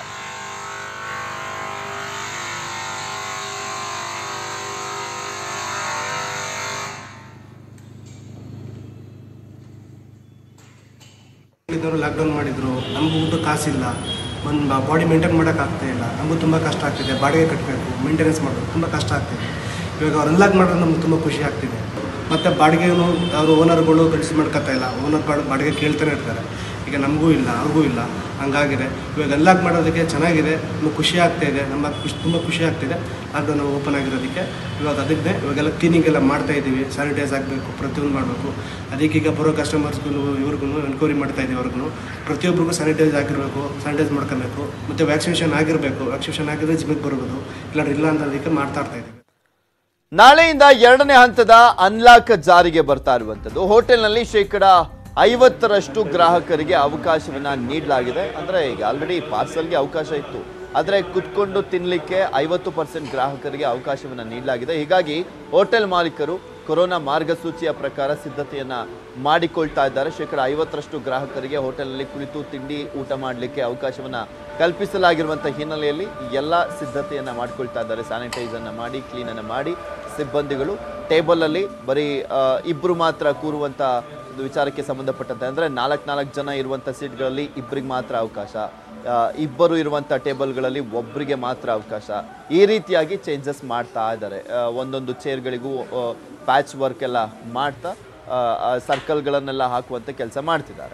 S6: ಇದ್ದವರು ಲಾಕ್ಡೌನ್ ಮಾಡಿದ್ರು ನಮಗೂ ಊಟ ಕಾಸಿಲ್ಲ ಒಂದು ಬಾಡಿ ಮೇಂಟೈನ್ ಮಾಡೋಕೆ ಆಗ್ತಾ ಇಲ್ಲ ನಮಗೂ ತುಂಬ ಕಷ್ಟ ಆಗ್ತಿದೆ ಬಾಡಿಗೆ ಕಟ್ಟಬೇಕು ಮೇಂಟೆನೆನ್ಸ್ ಮಾಡೋದು ತುಂಬ ಕಷ್ಟ ಆಗ್ತಿದೆ ಇವಾಗ ಅವ್ರು ಅನ್ಲಾಕ್ ಮಾಡಿದ್ರೆ ನಮ್ಗೆ ತುಂಬ ಖುಷಿ ಆಗ್ತಿದೆ ಮತ್ತು ಬಾಡಿಗೆನು ಅವರು ಓನರ್ಗಳು ಕಳಿಸಿ ಮಾಡ್ಕೊತಾ ಇಲ್ಲ ಓನರ್ ಬಾಡ್ ಬಾಡಿಗೆ ಕೇಳ್ತಾನೆ ಇರ್ತಾರೆ ಈಗ ನಮಗೂ ಇಲ್ಲ ಅವ್ರಿಗೂ ಇಲ್ಲ ಹಂಗಾಗಿದೆ ಇವಾಗ ಅನ್ಲಾಕ್ ಮಾಡೋದಕ್ಕೆ ಚೆನ್ನಾಗಿದೆ ತುಂಬ ಖುಷಿ ಆಗ್ತಾ ಇದೆ ನಮ್ಮ ಖುಷಿ ತುಂಬ ಖುಷಿ ಆಗ್ತಿದೆ ಲಾಕ್ಡೌನ್ ಓಪನ್ ಆಗಿರೋದಕ್ಕೆ ಇವಾಗ ಅದಕ್ಕೆ ಇವಾಗೆಲ್ಲ ಕ್ಲೀನಿಂಗ್ ಎಲ್ಲ ಮಾಡ್ತಾ ಇದ್ದೀವಿ ಸ್ಯಾನಿಟೈಸ್ ಆಗಬೇಕು ಪ್ರತಿಯೊಂದು ಮಾಡಬೇಕು ಅದಕ್ಕೆ ಈಗ ಬರೋ ಕಸ್ಟಮರ್ಸ್ಗೂ ಇವ್ರಿಗೂ ಎನ್ಕ್ವೈರಿ ಮಾಡ್ತಾ ಇದ್ದೀವಿ ಅವ್ರಿಗೂ ಪ್ರತಿಯೊಬ್ಬರಿಗೂ ಸ್ಯಾನಿಟೈಸ್ ಆಗಿರಬೇಕು ಸ್ಯಾನಿಟೈಸ್ ಮಾಡ್ಕೊಬೇಕು ಮತ್ತು ವ್ಯಾಕ್ಸಿನೇಷನ್ ಆಗಿರಬೇಕು ವ್ಯಾಕ್ಸಿನೇಷನ್ ಆಗಿದ್ರೆ ಜಿಮ್ಮಿಗೆ ಬರ್ಬೋದು ಇಲ್ಲ ಇಲ್ಲ ಅನ್ನೋದಕ್ಕೆ ಮಾಡ್ತಾ ಇರ್ತಾ ಇದ್ದೀವಿ
S1: ನಾಳೆಯಿಂದ ಎರಡನೇ ಹಂತದ ಅನ್ಲಾಕ್ ಜಾರಿಗೆ ಬರ್ತಾ ಇರುವಂಥದ್ದು ಹೋಟೆಲ್ನಲ್ಲಿ ಶೇಕಡ ಐವತ್ತರಷ್ಟು ಗ್ರಾಹಕರಿಗೆ ಅವಕಾಶವನ್ನ ನೀಡಲಾಗಿದೆ ಅಂದ್ರೆ ಈಗ ಆಲ್ರೆಡಿ ಪಾರ್ಸಲ್ಗೆ ಅವಕಾಶ ಇತ್ತು ಆದರೆ ಕುತ್ಕೊಂಡು ತಿನ್ನಲಿಕ್ಕೆ ಐವತ್ತು ಪರ್ಸೆಂಟ್ ಗ್ರಾಹಕರಿಗೆ ಅವಕಾಶವನ್ನ ನೀಡಲಾಗಿದೆ ಹೀಗಾಗಿ ಹೋಟೆಲ್ ಮಾಲೀಕರು ಕೊರೋನಾ ಮಾರ್ಗಸೂಚಿಯ ಪ್ರಕಾರ ಸಿದ್ಧತೆಯನ್ನ ಮಾಡಿಕೊಳ್ತಾ ಇದ್ದಾರೆ ಶೇಕಡ ಐವತ್ತರಷ್ಟು ಗ್ರಾಹಕರಿಗೆ ಹೋಟೆಲ್ನಲ್ಲಿ ಕುಳಿತು ತಿಂಡಿ ಊಟ ಮಾಡಲಿಕ್ಕೆ ಅವಕಾಶವನ್ನ ಕಲ್ಪಿಸಲಾಗಿರುವಂಥ ಹಿನ್ನೆಲೆಯಲ್ಲಿ ಎಲ್ಲ ಸಿದ್ಧತೆಯನ್ನ ಮಾಡ್ಕೊಳ್ತಾ ಇದ್ದಾರೆ ಸ್ಯಾನಿಟೈಸ್ ಅನ್ನ ಮಾಡಿ ಕ್ಲೀನ್ ಅನ್ನ ಮಾಡಿ ಸಿಬ್ಬಂದಿಗಳು ಟೇಬಲ್ ಅಲ್ಲಿ ಬರೀ ಆ, ಇಬ್ರು ಮಾತ್ರ ಕೂರುವಂತ ಒಂದು ವಿಚಾರಕ್ಕೆ ಸಂಬಂಧಪಟ್ಟಂತೆ ಅಂದ್ರೆ ನಾಲ್ಕು ನಾಲ್ಕು ಜನ ಇರುವಂತ ಸೀಟ್ಗಳಲ್ಲಿ ಇಬ್ಬರಿಗೆ ಮಾತ್ರ ಅವಕಾಶ ಆ, ಇಬ್ಬರು ಇರುವಂತ ಟೇಬಲ್ಗಳಲ್ಲಿ ಒಬ್ಬರಿಗೆ ಮಾತ್ರ ಅವಕಾಶ ಈ ರೀತಿಯಾಗಿ ಚೇಂಜಸ್ ಮಾಡ್ತಾ ಇದ್ದಾರೆ ಆ, ಒಂದೊಂದು ಚೇರ್ಗಳಿಗೂ ಪ್ಯಾಚ್ ವರ್ಕ್ ಎಲ್ಲ ಮಾಡ್ತಾ ಸರ್ಕಲ್ಗಳನ್ನೆಲ್ಲ ಹಾಕುವಂತ ಕೆಲಸ ಮಾಡ್ತಿದ್ದಾರೆ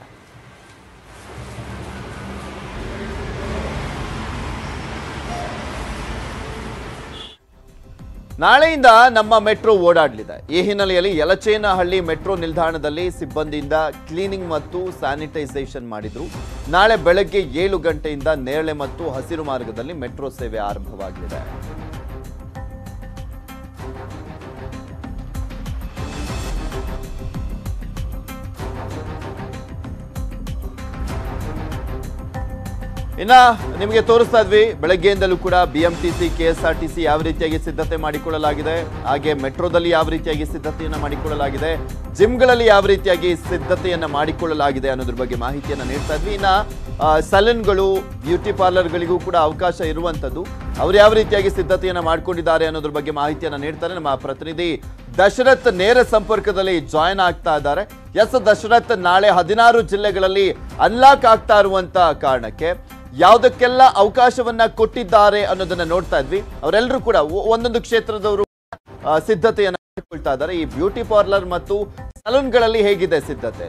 S1: ನಾಳೆಯಿಂದ ನಮ್ಮ ಮೆಟ್ರೋ ಓಡಾಡಲಿದೆ ಈ ಹಿನ್ನೆಲೆಯಲ್ಲಿ ಯಲಚೇನಹಳ್ಳಿ ಮೆಟ್ರೋ ನಿಲ್ದಾಣದಲ್ಲಿ ಸಿಬ್ಬಂದಿಯಿಂದ ಕ್ಲೀನಿಂಗ್ ಮತ್ತು ಸ್ಯಾನಿಟೈಸೇಷನ್ ಮಾಡಿದ್ರು ನಾಳೆ ಬೆಳಗ್ಗೆ ಏಳು ಗಂಟೆಯಿಂದ ನೇರಳೆ ಮತ್ತು ಹಸಿರು ಮಾರ್ಗದಲ್ಲಿ ಮೆಟ್ರೋ ಸೇವೆ ಆರಂಭವಾಗಲಿದೆ ಇನ್ನ ನಿಮಗೆ ತೋರಿಸ್ತಾ ಇದ್ವಿ ಬೆಳಗ್ಗೆಯಿಂದಲೂ ಕೂಡ B M T C K S R T C ಯಾವ ರೀತಿಯಾಗಿ ಸಿದ್ಧತೆ ಮಾಡಿಕೊಳ್ಳಲಾಗಿದೆ ಹಾಗೆ ಮೆಟ್ರೋದಲ್ಲಿ ಯಾವ ರೀತಿಯಾಗಿ ಸಿದ್ಧತೆಯನ್ನು ಮಾಡಿಕೊಳ್ಳಲಾಗಿದೆ ಜಿಮ್ಗಳಲ್ಲಿ ಯಾವ ರೀತಿಯಾಗಿ ಸಿದ್ಧತೆಯನ್ನ ಮಾಡಿಕೊಳ್ಳಲಾಗಿದೆ ಅನ್ನೋದ್ರ ಬಗ್ಗೆ ಮಾಹಿತಿಯನ್ನ ನೀಡ್ತಾ ಇದ್ವಿ ಇನ್ನ ಆ, ಸಲೂನ್ಗಳು ಬ್ಯೂಟಿ ಪಾರ್ಲರ್ಗಳಿಗೂ ಕೂಡ ಅವಕಾಶ ಇರುವಂತದ್ದು ಅವ್ರು ಯಾವ ರೀತಿಯಾಗಿ ಸಿದ್ಧತೆಯನ್ನ ಮಾಡ್ಕೊಂಡಿದ್ದಾರೆ ಅನ್ನೋದ್ರ ಬಗ್ಗೆ ಮಾಹಿತಿಯನ್ನ ನೀಡ್ತಾರೆ ನಮ್ಮ ಪ್ರತಿನಿಧಿ ದಶರಥ್ ನೇರ ಸಂಪರ್ಕದಲ್ಲಿ ಜಾಯ್ನ್ ಆಗ್ತಾ ಇದ್ದಾರೆ ಎಸ್ ದಶರಥ್ ನಾಳೆ ಹದಿನಾರು ಜಿಲ್ಲೆಗಳಲ್ಲಿ ಅನ್ಲಾಕ್ ಆಗ್ತಾ ಇರುವಂತ ಕಾರಣಕ್ಕೆ ಯಾವುದಕ್ಕೆಲ್ಲ ಅವಕಾಶವನ್ನ ಕೊಟ್ಟಿದ್ದಾರೆ ಅನ್ನೋದನ್ನ ನೋಡ್ತಾ ಇದ್ವಿ ಅವರೆಲ್ಲರೂ ಕೂಡ ಒ- ಒಂದೊಂದು ಕ್ಷೇತ್ರದವರು ಆ, ಸಿದ್ಧತೆಯನ್ನ ಮಾಡಿಕೊಳ್ತಾ ಇದ್ದಾರೆ ಈ ಬ್ಯೂಟಿ ಪಾರ್ಲರ್ ಮತ್ತು ಸಲೂನ್ಗಳಲ್ಲಿ ಹೇಗಿದೆ ಸಿದ್ಧತೆ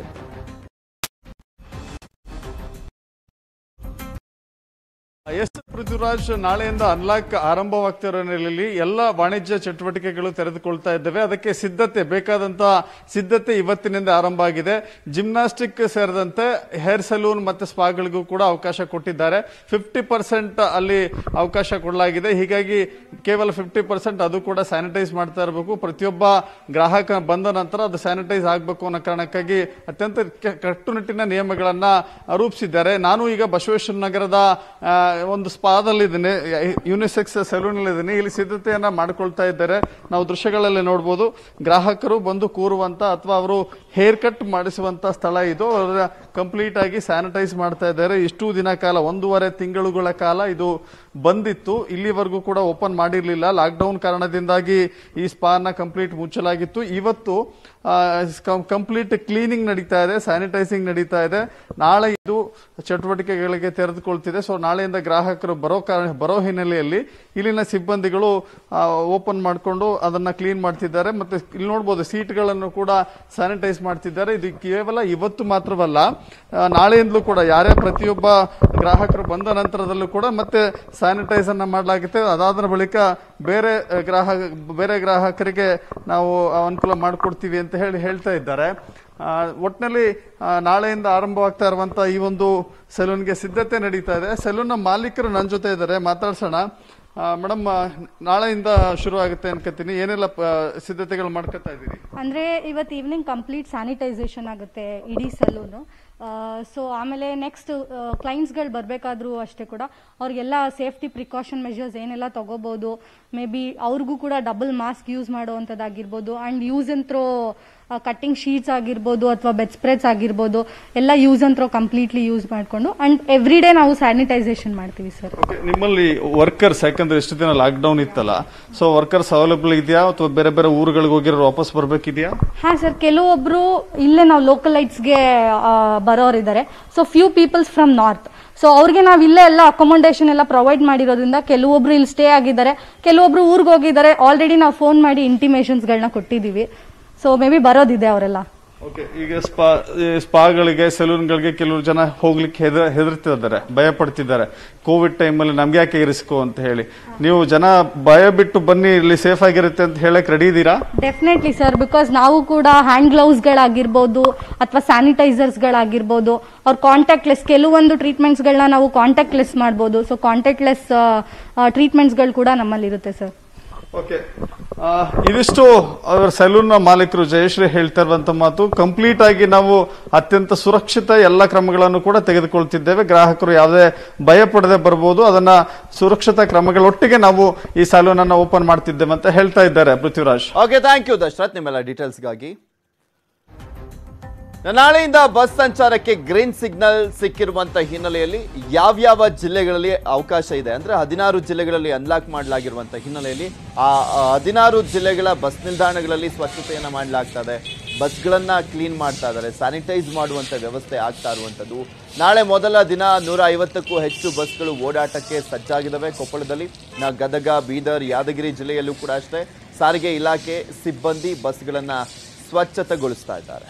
S7: ಎಸ್ ಪೃಥ್ವಿರಾಜ್ ನಾಳೆಯಿಂದ ಅನ್ಲಾಕ್ ಆರಂಭವಾಗ್ತಿರೋ ಹಿನ್ನೆಲೆಯಲ್ಲಿ ಎಲ್ಲ ವಾಣಿಜ್ಯ ಚಟುವಟಿಕೆಗಳು ತೆರೆದುಕೊಳ್ತಾ ಇದ್ದಾವೆ ಅದಕ್ಕೆ ಸಿದ್ಧತೆ ಬೇಕಾದಂತ ಸಿದ್ಧತೆ ಇವತ್ತಿನಿಂದ ಆರಂಭ ಆಗಿದೆ ಜಿಮ್ನಾಸ್ಟಿಕ್ ಸೇರಿದಂತೆ ಹೇರ್ ಸಲೂನ್ ಮತ್ತೆ ಸ್ಪಾಗಳಿಗೂ ಕೂಡ ಅವಕಾಶ ಕೊಟ್ಟಿದ್ದಾರೆ ಫಿಫ್ಟಿ ಪರ್ಸೆಂಟ್ ಅಲ್ಲಿ ಅವಕಾಶ ಕೊಡಲಾಗಿದೆ ಹೀಗಾಗಿ ಕೇವಲ ಫಿಫ್ಟಿ ಪರ್ಸೆಂಟ್ ಅದು ಕೂಡ ಸ್ಯಾನಿಟೈಸ್ ಮಾಡ್ತಾ ಇರಬೇಕು ಪ್ರತಿಯೊಬ್ಬ ಗ್ರಾಹಕ ಬಂದ ನಂತರ ಅದು ಸ್ಯಾನಿಟೈಸ್ ಆಗಬೇಕು ಅನ್ನೋ ಕಾರಣಕ್ಕಾಗಿ ಅತ್ಯಂತ ಕೆ- ಕಟ್ಟುನಿಟ್ಟಿನ ನಿಯಮಗಳನ್ನ ರೂಪಿಸಿದ್ದಾರೆ ನಾನು ಈಗ ಬಸವೇಶ್ವರ ನಗರದ ಆ, ಒಂದು ಸ್ಪಾದಲ್ಲಿದ್ದೀನಿ ಯೂನಿಸೆಕ್ಸ್ ಸೆಲೂನ್ ಇದ್ದೀನಿ ಇಲ್ಲಿ ಸಿದ್ಧತೆಯನ್ನ ಮಾಡ್ಕೊಳ್ತಾ ಇದ್ದಾರೆ ನಾವು ದೃಶ್ಯಗಳಲ್ಲಿ ನೋಡ್ಬೋದು ಗ್ರಾಹಕರು ಬಂದು ಕೂರುವಂತ ಅಥವಾ ಅವರು ಹೇರ್ ಕಟ್ ಮಾಡಿಸುವಂತ ಸ್ಥಳ ಇದು ಅವರ ಕಂಪ್ಲೀಟ್ ಆಗಿ ಸ್ಯಾನಿಟೈಸ್ ಮಾಡ್ತಾ ಇದ್ದಾರೆ ಇಷ್ಟು ದಿನ ಕಾಲ ಒಂದೂವರೆ ತಿಂಗಳುಗಳ ಕಾಲ ಇದು ಬಂದಿತ್ತು ಇಲ್ಲಿವರೆಗೂ ಕೂಡ ಓಪನ್ ಮಾಡಿರ್ಲಿಲ್ಲ ಲಾಕ್ಡೌನ್ ಕಾರಣದಿಂದಾಗಿ ಈ ಸ್ಪಾನ ಕಂಪ್ಲೀಟ್ ಮುಚ್ಚಲಾಗಿತ್ತು ಇವತ್ತು ಕಂಪ್ಲೀಟ್ ಕ್ಲೀನಿಂಗ್ ನಡೀತಾ ಇದೆ ಸ್ಯಾನಿಟೈಸಿಂಗ್ ನಡೀತಾ ಇದೆ ನಾಳೆ ಇದು ಚಟುವಟಿಕೆಗಳಿಗೆ ತೆರೆದುಕೊಳ್ತಿದೆ ಸೊ ನಾಳೆಯಿಂದ ಗ್ರಾಹಕರು ಬರೋ ಕಾರಣ ಬರೋ ಹಿನ್ನೆಲೆಯಲ್ಲಿ ಇಲ್ಲಿನ ಸಿಬ್ಬಂದಿಗಳು ಓಪನ್ ಮಾಡಿಕೊಂಡು ಅದನ್ನ ಕ್ಲೀನ್ ಮಾಡ್ತಿದ್ದಾರೆ ಮತ್ತೆ ಇಲ್ಲಿ ನೋಡ್ಬೋದು ಸೀಟ್ಗಳನ್ನು ಕೂಡ ಸ್ಯಾನಿಟೈಸ್ ಮಾಡ್ತಿದ್ದಾರೆ ಇದು ಕೇವಲ ಇವತ್ತು ಮಾತ್ರವಲ್ಲ ಆ, ನಾಳೆಯಿಂದಲೂ ಕೂಡ ಯಾರೇ ಪ್ರತಿಯೊಬ್ಬ ಗ್ರಾಹಕರು ಬಂದ ನಂತರದಲ್ಲೂ ಕೂಡ ಮತ್ತೆ ಸ್ಯಾನಿಟೈಸ್ ಅನ್ನ ಮಾಡಲಾಗುತ್ತೆ ಅದಾದ ಬಳಿಕ ಬೇರೆ ಆ, ಗ್ರಾಹಕ ಬೇರೆ ಗ್ರಾಹಕರಿಗೆ ನಾವು ಅನುಕೂಲ ಮಾಡಿಕೊಡ್ತೀವಿ ಅಂತ ಹೇಳಿ ಹೇಳ್ತಾ ಇದ್ದಾರೆ ಆ, ಒಟ್ನಲ್ಲಿ ಆ, ನಾಳೆಯಿಂದ ಆರಂಭವಾಗ್ತಾ ಇರುವಂತ ಈ ಒಂದು ಸೆಲೂನ್ಗೆ ಸಿದ್ಧತೆ ನಡೀತಾ ಇದೆ ಸೆಲೂನ್ನ ಮಾಲೀಕರು ನನ್ನ ಜೊತೆ ಇದ್ದಾರೆ ಮಾತಾಡ್ಸೋಣ ಮೇಡಮ್ ನಾಳೆಯಿಂದ ಶುರು ಆಗುತ್ತೆ ಅನ್ಕೋತೀನಿ ಏನೆಲ್ಲ ಪ- ಸಿದ್ಧತೆಗಳು ಮಾಡ್ಕೊತಾ ಇದ್ದೀರಿ
S8: ಅಂದರೆ ಇವತ್ತು ಈವ್ನಿಂಗ್ ಕಂಪ್ಲೀಟ್ ಸ್ಯಾನಿಟೈಸೇಷನ್ ಆಗುತ್ತೆ ಇಡೀ ಸಲೂನು ಸೊ ಆಮೇಲೆ ನೆಕ್ಸ್ಟ್ ಕ್ಲೈಂಟ್ಸ್ಗಳು ಬರಬೇಕಾದ್ರೂ ಅಷ್ಟೇ ಕೂಡ ಅವ್ರಿಗೆಲ್ಲ ಸೇಫ್ಟಿ ಪ್ರಿಕಾಷನ್ ಮೆಷರ್ಸ್ ಏನೆಲ್ಲ ತಗೋಬೋದು ಮೇ ಬಿ ಅವ್ರಿಗೂ ಕೂಡ ಡಬಲ್ ಮಾಸ್ಕ್ ಯೂಸ್ ಮಾಡುವಂಥದ್ದಾಗಿರ್ಬೋದು and use and throw cutting sheets ಆಗಿರ್ಬೋದು ಅಥವಾ ಬೆಡ್ ಸ್ಪ್ರೆಡ್ಸ್ ಆಗಿರ್ಬೋದು ಎಲ್ಲ use and throw completely use ಮಾಡಿಕೊಂಡು ಆ್ಯಂಡ್ ಎವ್ರಿ ಡೇ ನಾವು ಸ್ಯಾನಿಟೈಸೇಷನ್ ಮಾಡ್ತೀವಿ ಸರ್
S7: Okay, ನಿಮ್ಮಲ್ಲಿ ವರ್ಕರ್ಸ್ ಯಾಕಂದ್ರೆ ಎಷ್ಟು ದಿನ ಲಾಕ್ ಡೌನ್ ಇತ್ತಲ್ಲ ಸೊ ವರ್ಕರ್ಸ್ ಅವೈಲೇಬಲ್ ಇದೆಯಾ ಅಥವಾ ಬೇರೆ ಬೇರೆ ಊರುಗಳಿಗೆ ಹೋಗಿರೋ ವಾಪಸ್ ಬರ್ಬೇಕಿದೆಯಾ
S8: ಹಾಂ ಸರ್ ಕೆಲವೊಬ್ರು ಇಲ್ಲೇ ನಾವು ಲೋಕಲೈಟ್ಸ್ಗೆ ಬರೋರಿದ್ದಾರೆ so few peoples from north so ಅವ್ರಿಗೆ ನಾವು ಇಲ್ಲೇ ಎಲ್ಲ ಅಕೊಮೊಡೇಷನ್ ಎಲ್ಲ ಪ್ರೊವೈಡ್ ಮಾಡಿರೋದ್ರಿಂದ ಕೆಲವೊಬ್ರು ಇಲ್ಲಿ ಸ್ಟೇ ಆಗಿದ್ದಾರೆ ಕೆಲವೊಬ್ರು ಊರಿಗೆ ಹೋಗಿದ್ದಾರೆ ಆಲ್ರೆಡಿ ನಾವು ಫೋನ್ ಮಾಡಿ ಇಂಟಿಮೇಷನ್ಸ್ಗಳನ್ನ ಕೊಟ್ಟಿದ್ದೀವಿ ಸೊ ಮೇ ಬಿ ಬರೋದಿದೆ ಅವರೆಲ್ಲ
S7: ಓಕೆ ಈಗ ಸ್ಪಾ ಈ ಸ್ಪಾಗಳಿಗೆ ಸೆಲೂನ್ಗಳಿಗೆ ಕೆಲವರು ಜನ ಹೋಗ್ಲಿಕ್ಕೆ ಹೆದ ಹೆದರ್ತಿದ್ದಾರೆ ಭಯ ಪಡ್ತಿದ್ದಾರೆ ಕೋವಿಡ್ ಟೈಮಲ್ಲಿ ನಮ್ಗೆ ಯಾಕೆ ರಿಸ್ಕು ಅಂತ ಹೇಳಿ ನೀವು ಜನ ಭಯ ಬಿಟ್ಟು ಬನ್ನಿ ಇಲ್ಲಿ ಸೇಫ್ ಆಗಿರುತ್ತೆ ಅಂತ ಹೇಳಕ್ ರೆಡಿ ಇದ್ದೀರಾ
S8: ಡೆಫಿನೆಟ್ಲಿ ಸರ್ ಬಿಕಾಸ್ ನಾವು ಕೂಡ ಹ್ಯಾಂಡ್ ಗ್ಲೌಸ್ಗಳಾಗಿರ್ಬೋದು ಅಥವಾ ಸ್ಯಾನಿಟೈಸರ್ಸ್ಗಳಾಗಿರ್ಬೋದು ಅವ್ರ ಕಾಂಟ್ಯಾಕ್ಟ್ಲೆಸ್ ಕೆಲವೊಂದು ಟ್ರೀಟ್ಮೆಂಟ್ಸ್ಗಳನ್ನ ನಾವು ಕಾಂಟ್ಯಾಕ್ಟ್ಲೆಸ್ ಮಾಡ್ಬೋದು ಸೊ ಕಾಂಟ್ಯಾಕ್ಟ್ಲೆಸ್ ಟ್ರೀಟ್ಮೆಂಟ್ಸ್ಗಳು ಕೂಡ ನಮ್ಮಲ್ಲಿರುತ್ತೆ ಸರ್
S7: ಓಕೆ ಇದಿಷ್ಟು ಅವರ ಸಲೂನ್ ಮಾಲೀಕರು ಜಯಶ್ರೀ ಹೇಳ್ತಾ ಇರುವಂತ ಮಾತು ಕಂಪ್ಲೀಟ್ ಆಗಿ ನಾವು ಅತ್ಯಂತ ಸುರಕ್ಷಿತ ಎಲ್ಲ ಕ್ರಮಗಳನ್ನು ಕೂಡ ತೆಗೆದುಕೊಳ್ತಿದ್ದೇವೆ ಗ್ರಾಹಕರು ಯಾವುದೇ ಭಯ ಪಡದೆ ಬರ್ಬೋದು ಅದನ್ನ ಸುರಕ್ಷತಾ ಕ್ರಮಗಳೊಟ್ಟಿಗೆ ನಾವು ಈ ಸಲೂನ್ ಅನ್ನ ಓಪನ್ ಮಾಡ್ತಿದ್ದೇವೆ ಅಂತ ಹೇಳ್ತಾ ಇದ್ದಾರೆ Prithviraj
S1: okay thank you Dasharath ನಿಮ್ಮೆಲ್ಲ ಡೀಟೇಲ್ಸ್ಗಾಗಿ ನಾಳೆಯಿಂದ ಬಸ್ ಸಂಚಾರಕ್ಕೆ ಗ್ರೀನ್ ಸಿಗ್ನಲ್ ಸಿಕ್ಕಿರುವಂತ ಹಿನ್ನೆಲೆಯಲ್ಲಿ ಯಾವ್ಯಾವ ಜಿಲ್ಲೆಗಳಲ್ಲಿ ಅವಕಾಶ ಇದೆ ಅಂದ್ರೆ ಹದಿನಾರು ಜಿಲ್ಲೆಗಳಲ್ಲಿ ಅನ್ಲಾಕ್ ಮಾಡಲಾಗಿರುವಂತ ಹಿನ್ನೆಲೆಯಲ್ಲಿ ಆ ಆ ಹದಿನಾರು ಜಿಲ್ಲೆಗಳ ಬಸ್ ನಿಲ್ದಾಣಗಳಲ್ಲಿ ಸ್ವಚ್ಛತೆಯನ್ನ ಮಾಡಲಾಗ್ತದೆ ಬಸ್ಗಳನ್ನ ಕ್ಲೀನ್ ಮಾಡ್ತಾ ಇದ್ದಾರೆ ಸ್ಯಾನಿಟೈಸ್ ಮಾಡುವಂತ ವ್ಯವಸ್ಥೆ ಆಗ್ತಾ ಇರುವಂತದ್ದು ನಾಳೆ ಮೊದಲ ದಿನ ನೂರ ಐವತ್ತಕ್ಕೂ ಹೆಚ್ಚು ಬಸ್ಗಳು ಓಡಾಟಕ್ಕೆ ಸಜ್ಜಾಗಿದ್ದಾವೆ ಕೊಪ್ಪಳದಲ್ಲಿ ನಾ ಗದಗ ಬೀದರ್ ಯಾದಗಿರಿ ಜಿಲ್ಲೆಯಲ್ಲೂ ಕೂಡ ಅಷ್ಟೇ ಸಾರಿಗೆ ಇಲಾಖೆ ಸಿಬ್ಬಂದಿ ಬಸ್ಗಳನ್ನ ಸ್ವಚ್ಛತೆಗೊಳಿಸ್ತಾ ಇದ್ದಾರೆ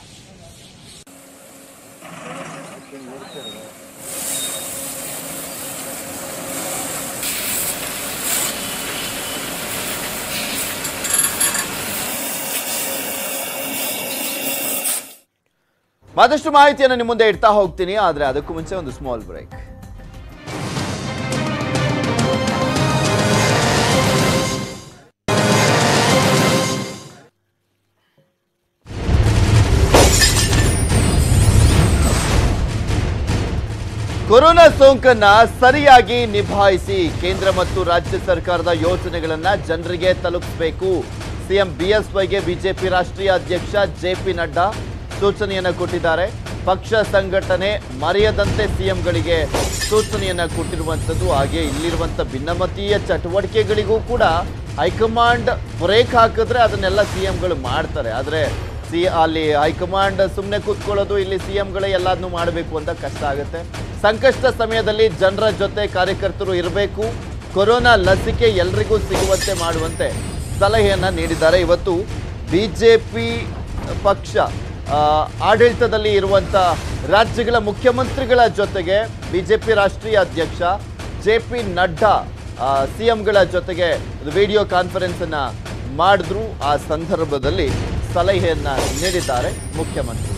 S1: ಮತ್ತಷ್ಟು ಮಾಹಿತಿಯನ್ನು ನಿಮ್ಮ ಮುಂದೆ ಇಡ್ತಾ ಹೋಗ್ತೀನಿ ಆದ್ರೆ ಅದಕ್ಕೂ ಮುಂಚೆ ಒಂದು ಸ್ಮಾಲ್ ಬ್ರೇಕ್ ಕೊರೋನಾ ಸೋಂಕನ್ನ ಸರಿಯಾಗಿ ನಿಭಾಯಿಸಿ ಕೇಂದ್ರ ಮತ್ತು ರಾಜ್ಯ ಸರ್ಕಾರದ ಯೋಜನೆಗಳನ್ನ ಜನರಿಗೆ ತಲುಪಿಸಬೇಕು ಸಿಎಂ ಬಿಎಸ್ವೈಗೆ ಬಿಜೆಪಿ ರಾಷ್ಟ್ರೀಯ ಅಧ್ಯಕ್ಷ ಜೆಪಿ ನಡ್ಡಾ ಸೂಚನೆಯನ್ನ ಕೊಟ್ಟಿದ್ದಾರೆ ಪಕ್ಷ ಸಂಘಟನೆ ಮರೆಯದಂತೆ ಸಿಎಂಗಳಿಗೆ ಸೂಚನೆಯನ್ನ ಕೊಟ್ಟಿರುವಂಥದ್ದು ಹಾಗೆ ಇಲ್ಲಿರುವಂಥ ಭಿನ್ನಮತೀಯ ಚಟುವಟಿಕೆಗಳಿಗೂ ಕೂಡ ಹೈಕಮಾಂಡ್ ಬ್ರೇಕ್ ಹಾಕಿದ್ರೆ ಅದನ್ನೆಲ್ಲ ಸಿಎಂಗಳು ಮಾಡ್ತಾರೆ ಆದರೆ ಸಿ ಅಲ್ಲಿ ಹೈಕಮಾಂಡ್ ಸುಮ್ಮನೆ ಕೂತ್ಕೊಳ್ಳೋದು ಇಲ್ಲಿ ಸಿಎಂಗಳೇ ಎಲ್ಲದನ್ನೂ ಮಾಡಬೇಕು ಅಂತ ಕಷ್ಟ ಆಗುತ್ತೆ ಸಂಕಷ್ಟ ಸಮಯದಲ್ಲಿ ಜನರ ಜೊತೆ ಕಾರ್ಯಕರ್ತರು ಇರಬೇಕು ಕೊರೋನಾ ಲಸಿಕೆ ಎಲ್ರಿಗೂ ಸಿಗುವಂತೆ ಮಾಡುವಂತೆ ಸಲಹೆಯನ್ನ ನೀಡಿದ್ದಾರೆ ಇವತ್ತು ಬಿಜೆಪಿ ಪಕ್ಷ ಆ, ಆಡಳಿತದಲ್ಲಿ ಇರುವಂತ ರಾಜ್ಯಗಳ ಮುಖ್ಯಮಂತ್ರಿಗಳ ಜೊತೆಗೆ ಬಿಜೆಪಿ ರಾಷ್ಟ್ರೀಯ ಅಧ್ಯಕ್ಷ ಜೆ ಪಿ ನಡ್ಡಾ ಸಿಎಂಗಳ ಜೊತೆಗೆ ವಿಡಿಯೋ ಕಾನ್ಫರೆನ್ಸ್ ಅನ್ನ ಮಾಡಿದ್ರು ಆ ಸಂದರ್ಭದಲ್ಲಿ ಸಲಹೆಯನ್ನ ನೀಡಿದ್ದಾರೆ ಮುಖ್ಯಮಂತ್ರಿಗಳು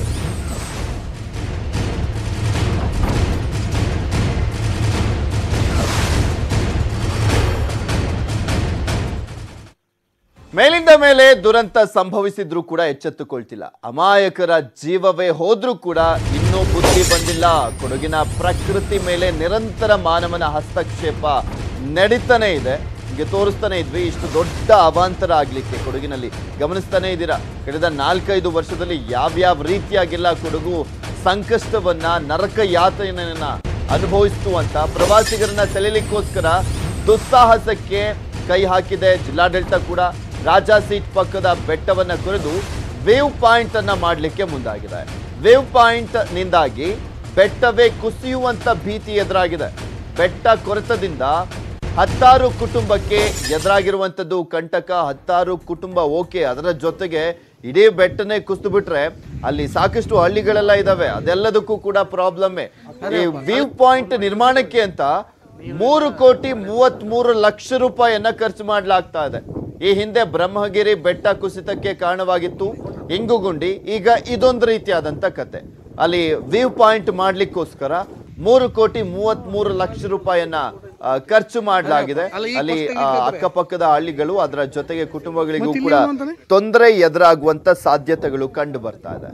S1: ಮೇಲಿಂದ ಮೇಲೆ ದುರಂತ ಸಂಭವಿಸಿದ್ರೂ ಕೂಡ ಎಚ್ಚೆತ್ತುಕೊಳ್ತಿಲ್ಲ ಅಮಾಯಕರ ಜೀವವೇ ಹೋದ್ರೂ ಕೂಡ ಇನ್ನೂ ಬುದ್ಧಿ ಬಂದಿಲ್ಲ ಕೊಡಗಿನ ಪ್ರಕೃತಿ ಮೇಲೆ ನಿರಂತರ ಮಾನವನ ಹಸ್ತಕ್ಷೇಪ ನಡೀತಾನೆ ಇದೆ ಹೀಗೆ ತೋರಿಸ್ತಾನೆ ಇದ್ವಿ ಇಷ್ಟು ದೊಡ್ಡ ಅವಾಂತರ ಆಗ್ಲಿಕ್ಕೆ ಕೊಡಗಿನಲ್ಲಿ ಗಮನಿಸ್ತಾನೆ ಇದ್ದೀರಾ ಕಳೆದ ನಾಲ್ಕೈದು ವರ್ಷದಲ್ಲಿ ಯಾವ್ಯಾವ ರೀತಿಯಾಗೆಲ್ಲ ಕೊಡಗು ಸಂಕಷ್ಟವನ್ನ ನರಕ ಯಾತನೆಯನ್ನ ಅನುಭವಿಸ್ತು ಅಂತ ಪ್ರವಾಸಿಗರನ್ನ ಸೆಳೆಯಲಿಕ್ಕೋಸ್ಕರ ದುಸ್ಸಾಹಸಕ್ಕೆ ಕೈ ಹಾಕಿದೆ ಜಿಲ್ಲಾಡಳಿತ ಕೂಡ ರಾಜಾ ಸೀಟ್ ಪಕ್ಕದ ಬೆಟ್ಟವನ್ನ ಕೊರೆದು ವೇವ್ ಪಾಯಿಂಟ್ ಅನ್ನ ಮಾಡಲಿಕ್ಕೆ ಮುಂದಾಗಿದೆ ವೇವ್ ಪಾಯಿಂಟ್ ನಿಂದಾಗಿ ಬೆಟ್ಟವೇ ಕುಸಿಯುವಂತ ಭೀತಿ ಎದುರಾಗಿದೆ ಬೆಟ್ಟ ಕೊರೆತದಿಂದ ಹತ್ತಾರು ಕುಟುಂಬಕ್ಕೆ ಎದುರಾಗಿರುವಂಥದ್ದು ಕಂಟಕ ಹತ್ತಾರು ಕುಟುಂಬ ಓಕೆ ಅದರ ಜೊತೆಗೆ ಇಡೀ ಬೆಟ್ಟನೇ ಕುಸಿದು ಬಿಟ್ರೆ ಅಲ್ಲಿ ಸಾಕಷ್ಟು ಹಳ್ಳಿಗಳೆಲ್ಲ ಇದಾವೆ ಅದೆಲ್ಲದಕ್ಕೂ ಕೂಡ ಪ್ರಾಬ್ಲಮ್ಮೇ ಈ ವ್ಯೂ ಪಾಯಿಂಟ್ ನಿರ್ಮಾಣಕ್ಕೆ ಅಂತ ಮೂರು ಕೋಟಿ ಮೂವತ್ತ್ ಮೂರು ಲಕ್ಷ ರೂಪಾಯಿಯನ್ನ ಖರ್ಚು ಮಾಡಲಾಗ್ತಾ ಇದೆ ಈ ಹಿಂದೆ ಬ್ರಹ್ಮಗಿರಿ ಬೆಟ್ಟ ಕುಸಿತಕ್ಕೆ ಕಾರಣವಾಗಿತ್ತು ಇಂಗುಗುಂಡಿ ಈಗ ಇದೊಂದು ರೀತಿಯಾದಂತ ಕತೆ ಅಲ್ಲಿ ವ್ಯೂ ಪಾಯಿಂಟ್ ಮಾಡ್ಲಿಕ್ಕೋಸ್ಕರ ಮೂರು ಕೋಟಿ ಮೂವತ್ತ್ ಮೂರು ಲಕ್ಷ ರೂಪಾಯಿಯನ್ನ ಆ, ಖರ್ಚು ಮಾಡಲಾಗಿದೆ ಅಲ್ಲಿ ಆ, ಅಕ್ಕಪಕ್ಕದ ಹಳ್ಳಿಗಳು ಅದರ ಜೊತೆಗೆ ಕುಟುಂಬಗಳಿಗೂ ಕೂಡ ತೊಂದರೆ ಎದುರಾಗುವಂತ ಸಾಧ್ಯತೆಗಳು ಕಂಡು ಬರ್ತಾ ಇದೆ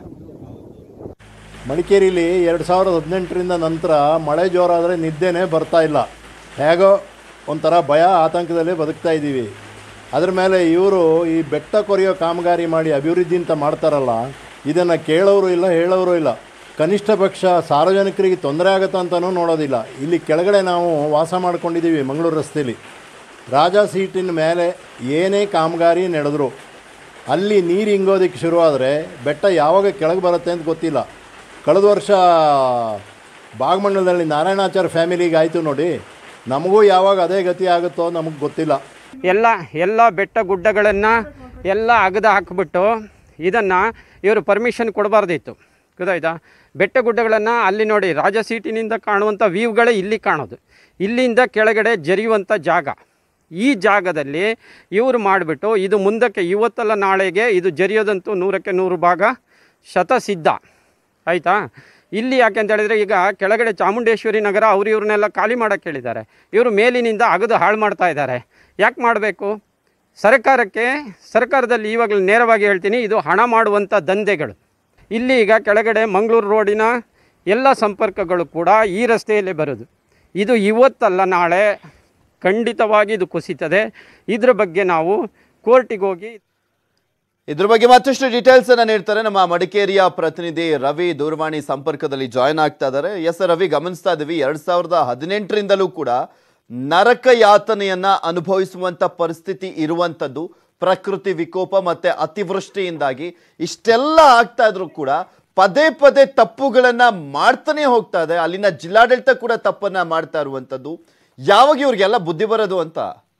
S9: ಮಡಿಕೇರಿಲಿ ಎರಡು ಸಾವಿರದ ಹದಿನೆಂಟರಿಂದ ನಂತರ ಮಳೆ ಜೋರಾದರೆ ನಿದ್ದೆನೇ ಬರ್ತಾ ಇಲ್ಲ ಹೇಗೋ ಒಂಥರ ಭಯ ಆತಂಕದಲ್ಲೇ ಬದುಕ್ತಾ ಇದ್ದೀವಿ ಅದ್ರ ಮೇಲೆ ಇವರು ಈ ಬೆಟ್ಟ ಕೊರೆಯೋ ಕಾಮಗಾರಿ ಮಾಡಿ ಅಭಿವೃದ್ಧಿ ಅಂತ ಮಾಡ್ತಾರಲ್ಲ ಇದನ್ನು ಕೇಳೋರು ಇಲ್ಲ ಹೇಳೋರು ಇಲ್ಲ ಕನಿಷ್ಠ ಪಕ್ಷ ಸಾರ್ವಜನಿಕರಿಗೆ ತೊಂದರೆ ಆಗುತ್ತಾ ಅಂತಲೂ ನೋಡೋದಿಲ್ಲ ಇಲ್ಲಿ ಕೆಳಗಡೆ ನಾವು ವಾಸ ಮಾಡ್ಕೊಂಡಿದ್ದೀವಿ ಮಂಗಳೂರು ರಸ್ತೆಯಲ್ಲಿ ರಾಜಾ ಸೀಟಿನ ಮೇಲೆ ಏನೇ ಕಾಮಗಾರಿ ನಡೆದ್ರು ಅಲ್ಲಿ ನೀರು ಹಿಂಗೋದಕ್ಕೆ ಶುರುವಾದರೆ ಬೆಟ್ಟ ಯಾವಾಗ ಕೆಳಗೆ ಬರುತ್ತೆ ಅಂತ ಗೊತ್ತಿಲ್ಲ ಕಳೆದ ವರ್ಷ ಭಾಗಮಂಡಲದಲ್ಲಿ ನಾರಾಯಣಾಚಾರ್ಯ ಫ್ಯಾಮಿಲಿಗೆ ಆಯಿತು ನೋಡಿ ನಮಗೂ ಯಾವಾಗ ಅದೇ ಗತಿ ಆಗುತ್ತೋ ನಮಗೆ ಗೊತ್ತಿಲ್ಲ
S10: ಎಲ್ಲ ಎಲ್ಲ ಬೆಟ್ಟ ಗುಡ್ಡಗಳನ್ನು ಎಲ್ಲ ಅಗದು ಹಾಕಿಬಿಟ್ಟು ಇದನ್ನು ಇವರು ಪರ್ಮಿಷನ್ ಕೊಡಬಾರ್ದಿತ್ತು ಗೊತ್ತಾಯ್ತಾ ಬೆಟ್ಟ ಗುಡ್ಡಗಳನ್ನು ಅಲ್ಲಿ ನೋಡಿ ರಾಜ ಸೀಟಿನಿಂದ ಕಾಣುವಂಥ ವ್ಯೂಗಳೇ ಇಲ್ಲಿ ಕಾಣೋದು ಇಲ್ಲಿಂದ ಕೆಳಗಡೆ ಜರಿಯುವಂಥ ಜಾಗ ಈ ಜಾಗದಲ್ಲಿ ಇವರು ಮಾಡಿಬಿಟ್ಟು ಇದು ಮುಂದಕ್ಕೆ ಇವತ್ತಲ್ಲ ನಾಳೆಗೆ ಇದು ಜರಿಯೋದಂತೂ ನೂರಕ್ಕೆ ನೂರು ಭಾಗ ಶತಸಿದ್ಧ ಆಯಿತಾ ಇಲ್ಲಿ ಯಾಕೆ ಅಂತ ಹೇಳಿದರೆ ಈಗ ಕೆಳಗಡೆ ಚಾಮುಂಡೇಶ್ವರಿ ನಗರ ಅವ್ರು ಇವ್ರನ್ನೆಲ್ಲ ಖಾಲಿ ಮಾಡೋಕ್ಕೆ ಹೇಳಿದ್ದಾರೆ ಇವರು ಮೇಲಿನಿಂದ ಅಗದು ಹಾಳು ಮಾಡ್ತಾ ಇದ್ದಾರೆ ಯಾಕೆ ಮಾಡಬೇಕು ಸರ್ಕಾರಕ್ಕೆ ಸರ್ಕಾರದಲ್ಲಿ ಇವಾಗಲೂ ನೇರವಾಗಿ ಹೇಳ್ತೀನಿ ಇದು ಹಣ ಮಾಡುವಂಥ ದಂಧೆಗಳು ಇಲ್ಲಿ ಈಗ ಕೆಳಗಡೆ ಮಂಗಳೂರು ರೋಡಿನ ಎಲ್ಲ ಸಂಪರ್ಕಗಳು ಕೂಡ ಈ ರಸ್ತೆಯಲ್ಲೇ ಬರೋದು ಇದು ಇವತ್ತಲ್ಲ ನಾಳೆ ಖಂಡಿತವಾಗಿ ಇದು ಕುಸಿತದೆ ಇದ್ರ ಬಗ್ಗೆ ನಾವು ಕೋರ್ಟಿಗೆ ಹೋಗಿ
S1: ಇದ್ರ ಬಗ್ಗೆ ಮತ್ತಷ್ಟು ಡೀಟೇಲ್ಸ್ ಅನ್ನ ನೀಡ್ತಾರೆ ನಮ್ಮ ಮಡಿಕೇರಿಯ ಪ್ರತಿನಿಧಿ ರವಿ ದೂರವಾಣಿ ಸಂಪರ್ಕದಲ್ಲಿ ಜಾಯ್ನ್ ಆಗ್ತಾ ಇದ್ದಾರೆ ಎಸ್ ರವಿ ಗಮನಿಸ್ತಾ ಇದೀವಿ ಎರಡ್ ಸಾವಿರದ ಹದಿನೆಂಟರಿಂದಲೂ ಕೂಡ ನರಕ ಯಾತನೆಯನ್ನ ಅನುಭವಿಸುವಂತ ಪರಿಸ್ಥಿತಿ ಇರುವಂತದ್ದು ಪ್ರಕೃತಿ ವಿಕೋಪ ಮತ್ತೆ ಅತಿವೃಷ್ಟಿಯಿಂದಾಗಿ ಇಷ್ಟೆಲ್ಲ ಆಗ್ತಾ ಇದ್ರು ಕೂಡ ಪದೇ ಪದೇ ತಪ್ಪುಗಳನ್ನ ಮಾಡ್ತಾನೆ ಹೋಗ್ತಾ ಇದೆ ಅಲ್ಲಿನ ಜಿಲ್ಲಾಡಳಿತ ಕೂಡ ತಪ್ಪನ್ನ ಮಾಡ್ತಾ ಇರುವಂತದ್ದು ಯಾವಾಗ ಇವ್ರಿಗೆಲ್ಲ ಬುದ್ಧಿ ಬರೋದು ಅಂತ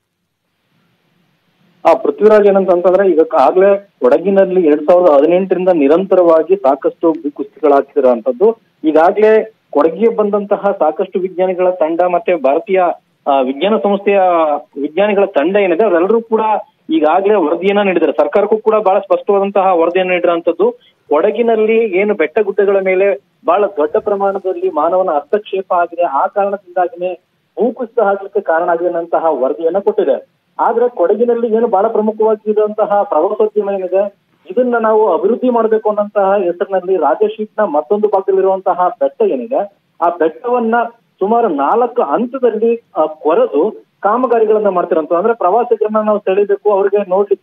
S5: ಆ ಪೃಥ್ವಿರಾಜ್ ಏನಂತಂದ್ರೆ ಈಗ ಆಗ್ಲೇ ಕೊಡಗಿನಲ್ಲಿ ಎರಡ್ ಸಾವಿರದ ಹದಿನೆಂಟರಿಂದ ನಿರಂತರವಾಗಿ ಸಾಕಷ್ಟು ಭೂಕುಸಿತಗಳಾಗ್ತಿರೋಂಥದ್ದು ಈಗಾಗ್ಲೇ ಕೊಡಗಿಗೆ ಬಂದಂತಹ ಸಾಕಷ್ಟು ವಿಜ್ಞಾನಿಗಳ ತಂಡ ಮತ್ತೆ ಭಾರತೀಯ ಆ, ವಿಜ್ಞಾನ ಸಂಸ್ಥೆಯ ವಿಜ್ಞಾನಿಗಳ ತಂಡ ಏನಿದೆ ಅವರೆಲ್ಲರೂ ಕೂಡ ಈಗಾಗಲೇ ವರದಿಯನ್ನ ನೀಡಿದ್ದಾರೆ ಸರ್ಕಾರಕ್ಕೂ ಕೂಡ ಬಹಳ ಸ್ಪಷ್ಟವಾದಂತಹ ವರದಿಯನ್ನು ನೀಡಿರುವಂತದ್ದು ಕೊಡಗಿನಲ್ಲಿ ಏನು ಬೆಟ್ಟ ಗುಡ್ಡಗಳ ಮೇಲೆ ಬಹಳ ದೊಡ್ಡ ಪ್ರಮಾಣದಲ್ಲಿ ಮಾನವನ ಹಸ್ತಕ್ಷೇಪ ಆಗಿದೆ ಆ ಕಾರಣದಿಂದಾಗಿನೇ ಭೂಕುಸಿತ ಆಗ್ಲಿಕ್ಕೆ ಕಾರಣ ಆಗಿದೆ ಅನ್ನಂತಹ ವರದಿಯನ್ನ ಕೊಟ್ಟಿದೆ ಆದ್ರೆ ಕೊಡಗಿನಲ್ಲಿ ಏನು ಬಹಳ ಪ್ರಮುಖವಾಗಿ ಇರುವಂತಹ ಪ್ರವಾಸೋದ್ಯಮ ಏನಿದೆ ಇದನ್ನ ನಾವು ಅಭಿವೃದ್ಧಿ ಮಾಡಬೇಕು ಅನ್ನಂತಹ ಹೆಸರಿನಲ್ಲಿ ರಾಜಶೀಟ್ನ ಮತ್ತೊಂದು ಭಾಗದಲ್ಲಿರುವಂತಹ ಬೆಟ್ಟ ಏನಿದೆ ಆ ಬೆಟ್ಟವನ್ನ ಸುಮಾರು ನಾಲ್ಕು ಹಂತದಲ್ಲಿ ಆ, ಕೊರೆದು ಕಾಮಗಾರಿಗಳನ್ನ ಮಾಡ್ತಿರಂತ ಅಂದ್ರೆ ಪ್ರವಾಸಿಗರನ್ನ ನಾವು ಸೆಳಿಬೇಕು ಅವ್ರಿಗೆ ನೋಡ್ಲಿಕ್ಕೆ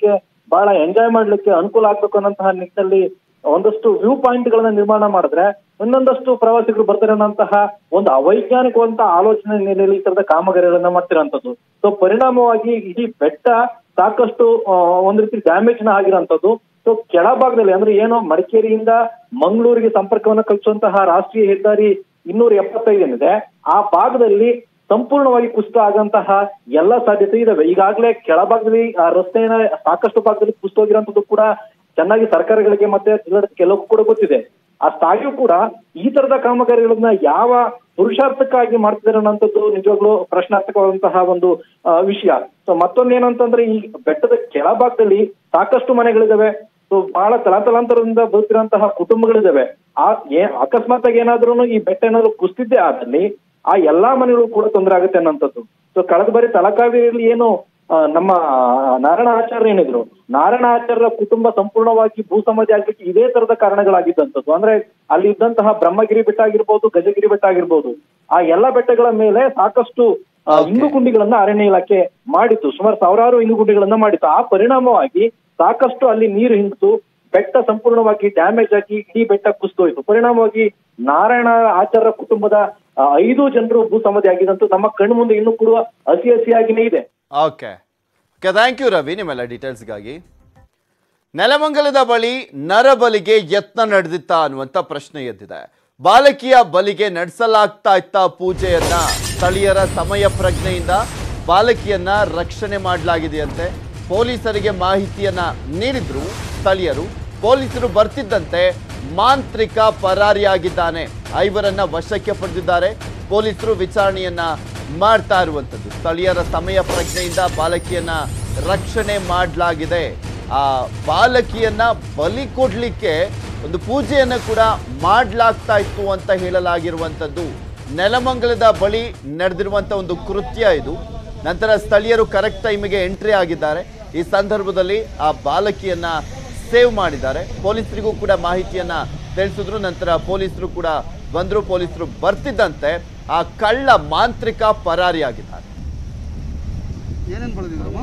S11: ಬಹಳ ಎಂಜಾಯ್ ಮಾಡ್ಲಿಕ್ಕೆ ಅನುಕೂಲ ಆಗ್ಬೇಕು ಅನ್ನೋಂತಹ ನಿಟ್ಟಿನಲ್ಲಿ ಒಂದಷ್ಟು ವ್ಯೂ ಪಾಯಿಂಟ್ ಗಳನ್ನ ನಿರ್ಮಾಣ ಮಾಡಿದ್ರೆ ಇನ್ನೊಂದಷ್ಟು ಪ್ರವಾಸಿಗರು ಬರ್ತಾರೆ ಅನ್ನೋಂತಹ ಒಂದು ಅವೈಜ್ಞಾನಿಕವಂತ ಆಲೋಚನೆ ನೆಲೆಯಲ್ಲಿ ಈ ತರದ ಕಾಮಗಾರಿಗಳನ್ನ ಮಾಡ್ತಿರೋಂಥದ್ದು ಸೊ ಪರಿಣಾಮವಾಗಿ ಇಡೀ ಬೆಟ್ಟ ಸಾಕಷ್ಟು ಆ, ಒಂದ್ ರೀತಿ ಡ್ಯಾಮೇಜ್ ನ ಆಗಿರೋಂಥದ್ದು ಸೊ ಕೆಳಭಾಗದಲ್ಲಿ ಅಂದ್ರೆ ಏನು ಮಡಿಕೇರಿಯಿಂದ ಮಂಗಳೂರಿಗೆ ಸಂಪರ್ಕವನ್ನ ಕಲ್ಪಿಸುವಂತಹ ರಾಷ್ಟ್ರೀಯ ಹೆದ್ದಾರಿ ಇನ್ನೂರ ಎಪ್ಪತ್ತೈದು ಏನಿದೆ ಆ ಭಾಗದಲ್ಲಿ ಸಂಪೂರ್ಣವಾಗಿ ಕುಸಿತ ಆಗಂತಹ ಎಲ್ಲ ಸಾಧ್ಯತೆ ಇದಾವೆ ಈಗಾಗಲೇ ಕೆಳಭಾಗದಲ್ಲಿ ಆ ರಸ್ತೆನ ಸಾಕಷ್ಟು ಭಾಗದಲ್ಲಿ ಕುಸಿತೋಗಿರೋಂಥದ್ದು ಕೂಡ ಚೆನ್ನಾಗಿ ಸರ್ಕಾರಗಳಿಗೆ ಮತ್ತೆ ಕೆಲವು ಕೂಡ ಗೊತ್ತಿದೆ ಅಷ್ಟಾಗಿಯೂ ಕೂಡ ಈ ತರದ ಕಾಮಗಾರಿಗಳನ್ನ ಯಾವ ಪುರುಷಾರ್ಥಕ್ಕಾಗಿ ಮಾಡ್ತಿದ್ದಾರೆ ಅನ್ನೋಂಥದ್ದು ನಿಜವಾಗ್ಲೂ ಪ್ರಶ್ನಾರ್ಥಕವಾದಂತಹ ಒಂದು ಆ, ವಿಷಯ ಸೊ ಮತ್ತೊಂದೇನು ಅಂತಂದ್ರೆ ಈ ಬೆಟ್ಟದ ಕೆಳಭಾಗದಲ್ಲಿ ಸಾಕಷ್ಟು ಮನೆಗಳಿದಾವೆ ಸೊ ಬಹಳ ತಲಾಂತರಾಂತರದಿಂದ ಬದುಕಿರುವಂತಹ ಕುಟುಂಬಗಳಿದಾವೆ ಆ ಏ ಅಕಸ್ಮಾತ್ ಆಗಿ ಏನಾದ್ರೂ ಈ ಬೆಟ್ಟ ಏನಾದ್ರು ಕುಸಿದಿದ್ದೇ ಆದಲ್ಲಿ ಆ ಎಲ್ಲಾ ಮನೆಗಳು ಕೂಡ ತೊಂದರೆ ಆಗುತ್ತೆ ಅನ್ನೋಂಥದ್ದು ಸೊ ಕಳೆದ ಬಾರಿ ತಲಕಾವೇರಿಯಲ್ಲಿ ಏನು ಆ, ನಮ್ಮ ನಾರಾಯಣ ಆಚಾರ್ಯ ಏನಿದ್ರು ನಾರಾಯಣ ಆಚಾರ್ಯರ ಕುಟುಂಬ ಸಂಪೂರ್ಣವಾಗಿ ಭೂ ಸಮಾಧಿ ಆಗ್ಲಿಕ್ಕೆ ಇದೇ ತರದ ಕಾರಣಗಳಾಗಿದ್ದಂಥದ್ದು ಅಂದ್ರೆ ಅಲ್ಲಿ ಇದ್ದಂತಹ ಬ್ರಹ್ಮಗಿರಿ ಬೆಟ್ಟ ಆಗಿರ್ಬೋದು ಗಜಗಿರಿ ಬೆಟ್ಟ ಆಗಿರ್ಬೋದು ಆ ಎಲ್ಲ ಬೆಟ್ಟಗಳ ಮೇಲೆ ಸಾಕಷ್ಟು ಆ, ಇಂಗು ಗುಂಡಿಗಳನ್ನ ಅರಣ್ಯ ಇಲಾಖೆ ಮಾಡಿತ್ತು ಸುಮಾರು ಸಾವಿರಾರು ಇಂಗು ಗುಂಡಿಗಳನ್ನ ಮಾಡಿತ್ತು ಆ ಪರಿಣಾಮವಾಗಿ ಸಾಕಷ್ಟು ಅಲ್ಲಿ ನೀರು ಹಿಂಡಿತು ಬೆಟ್ಟ ಸಂಪೂರ್ಣವಾಗಿ ಡ್ಯಾಮೇಜ್ ಆಗಿ ಇಡೀ ಬೆಟ್ಟ ಕುಸಿದೋಯ್ತು ಪರಿಣಾಮವಾಗಿ ನಾರಾಯಣ ಆಚಾರ್ಯ ಕುಟುಂಬದ ಆ, ಐದು ಜನರು ಭೂ ಸಮಾಧಿ ಆಗಿದಂತೂ ನಮ್ಮ ಕಣ್ಣು ಮುಂದೆ ಇನ್ನೂ ಕೂಡ ಹಸಿ ಹಸಿಯಾಗಿನೇ ಇದೆ
S1: okay okay thank you Ravi ನಿಮ್ಮೆಲ್ಲ ಡೀಟೇಲ್ಸ್ಗಾಗಿ ನೆಲಮಂಗಲದ ಬಳಿ ನರಬಲಿಗೆ ಯತ್ನ ನಡೆದಿತ್ತಾ ಅನ್ನುವಂಥ ಪ್ರಶ್ನೆ ಎದ್ದಿದೆ ಬಾಲಕಿಯ ಬಲಿಗೆ ನಡೆಸಲಾಗ್ತಾ ಇತ್ತ ಪೂಜೆಯನ್ನ ಸ್ಥಳೀಯರ ಸಮಯ ಪ್ರಜ್ಞೆಯಿಂದ ಬಾಲಕಿಯನ್ನ ರಕ್ಷಣೆ ಮಾಡಲಾಗಿದೆಯಂತೆ ಪೊಲೀಸರಿಗೆ ಮಾಹಿತಿಯನ್ನ ನೀಡಿದ್ರು ಸ್ಥಳೀಯರು ಪೊಲೀಸರು ಬರ್ತಿದ್ದಂತೆ ಮಾಂತ್ರಿಕ ಪರಾರಿಯಾಗಿದ್ದಾನೆ ಐವರನ್ನ ವಶಕ್ಕೆ ಪಡೆದಿದ್ದಾರೆ ಪೊಲೀಸರು ವಿಚಾರಣೆಯನ್ನ ಮಾಡ್ತಾ ಇರುವಂಥದ್ದು ಸ್ಥಳೀಯರ ಸಮಯ ಪ್ರಜ್ಞೆಯಿಂದ ಬಾಲಕಿಯನ್ನ ರಕ್ಷಣೆ ಮಾಡಲಾಗಿದೆ ಆ ಬಾಲಕಿಯನ್ನ ಬಲಿ ಕೊಡ್ಲಿಕ್ಕೆ ಒಂದು ಪೂಜೆಯನ್ನ ಕೂಡ ಮಾಡಲಾಗ್ತಾ ಇತ್ತು ಅಂತ ಹೇಳಲಾಗಿರುವಂಥದ್ದು ನೆಲಮಂಗಲದ ಬಳಿ ನಡೆದಿರುವಂಥ ಒಂದು ಕೃತ್ಯ ಇದು ನಂತರ ಸ್ಥಳೀಯರು ಕರೆಕ್ಟ್ ಟೈಮಿಗೆ ಎಂಟ್ರಿ ಆಗಿದ್ದಾರೆ ಈ ಸಂದರ್ಭದಲ್ಲಿ ಆ ಬಾಲಕಿಯನ್ನ ಸೇವ್ ಮಾಡಿದ್ದಾರೆ ಪೊಲೀಸರಿಗೂ ಕೂಡ ಮಾಹಿತಿಯನ್ನ ತಿಳಿಸಿದ್ರು ನಂತರ ಪೊಲೀಸರು ಕೂಡ ಬಂದ್ರು ಪೊಲೀಸರು ಬರ್ತಿದ್ದಂತೆ ಆ ಕಳ್ಳ ಮಾಂತ್ರಿಕ ಪರಾರಿಯಾಗಿದ್ದಾರೆ
S12: ಏನೇನು ಬಳದಿದ್ರಮ್ಮ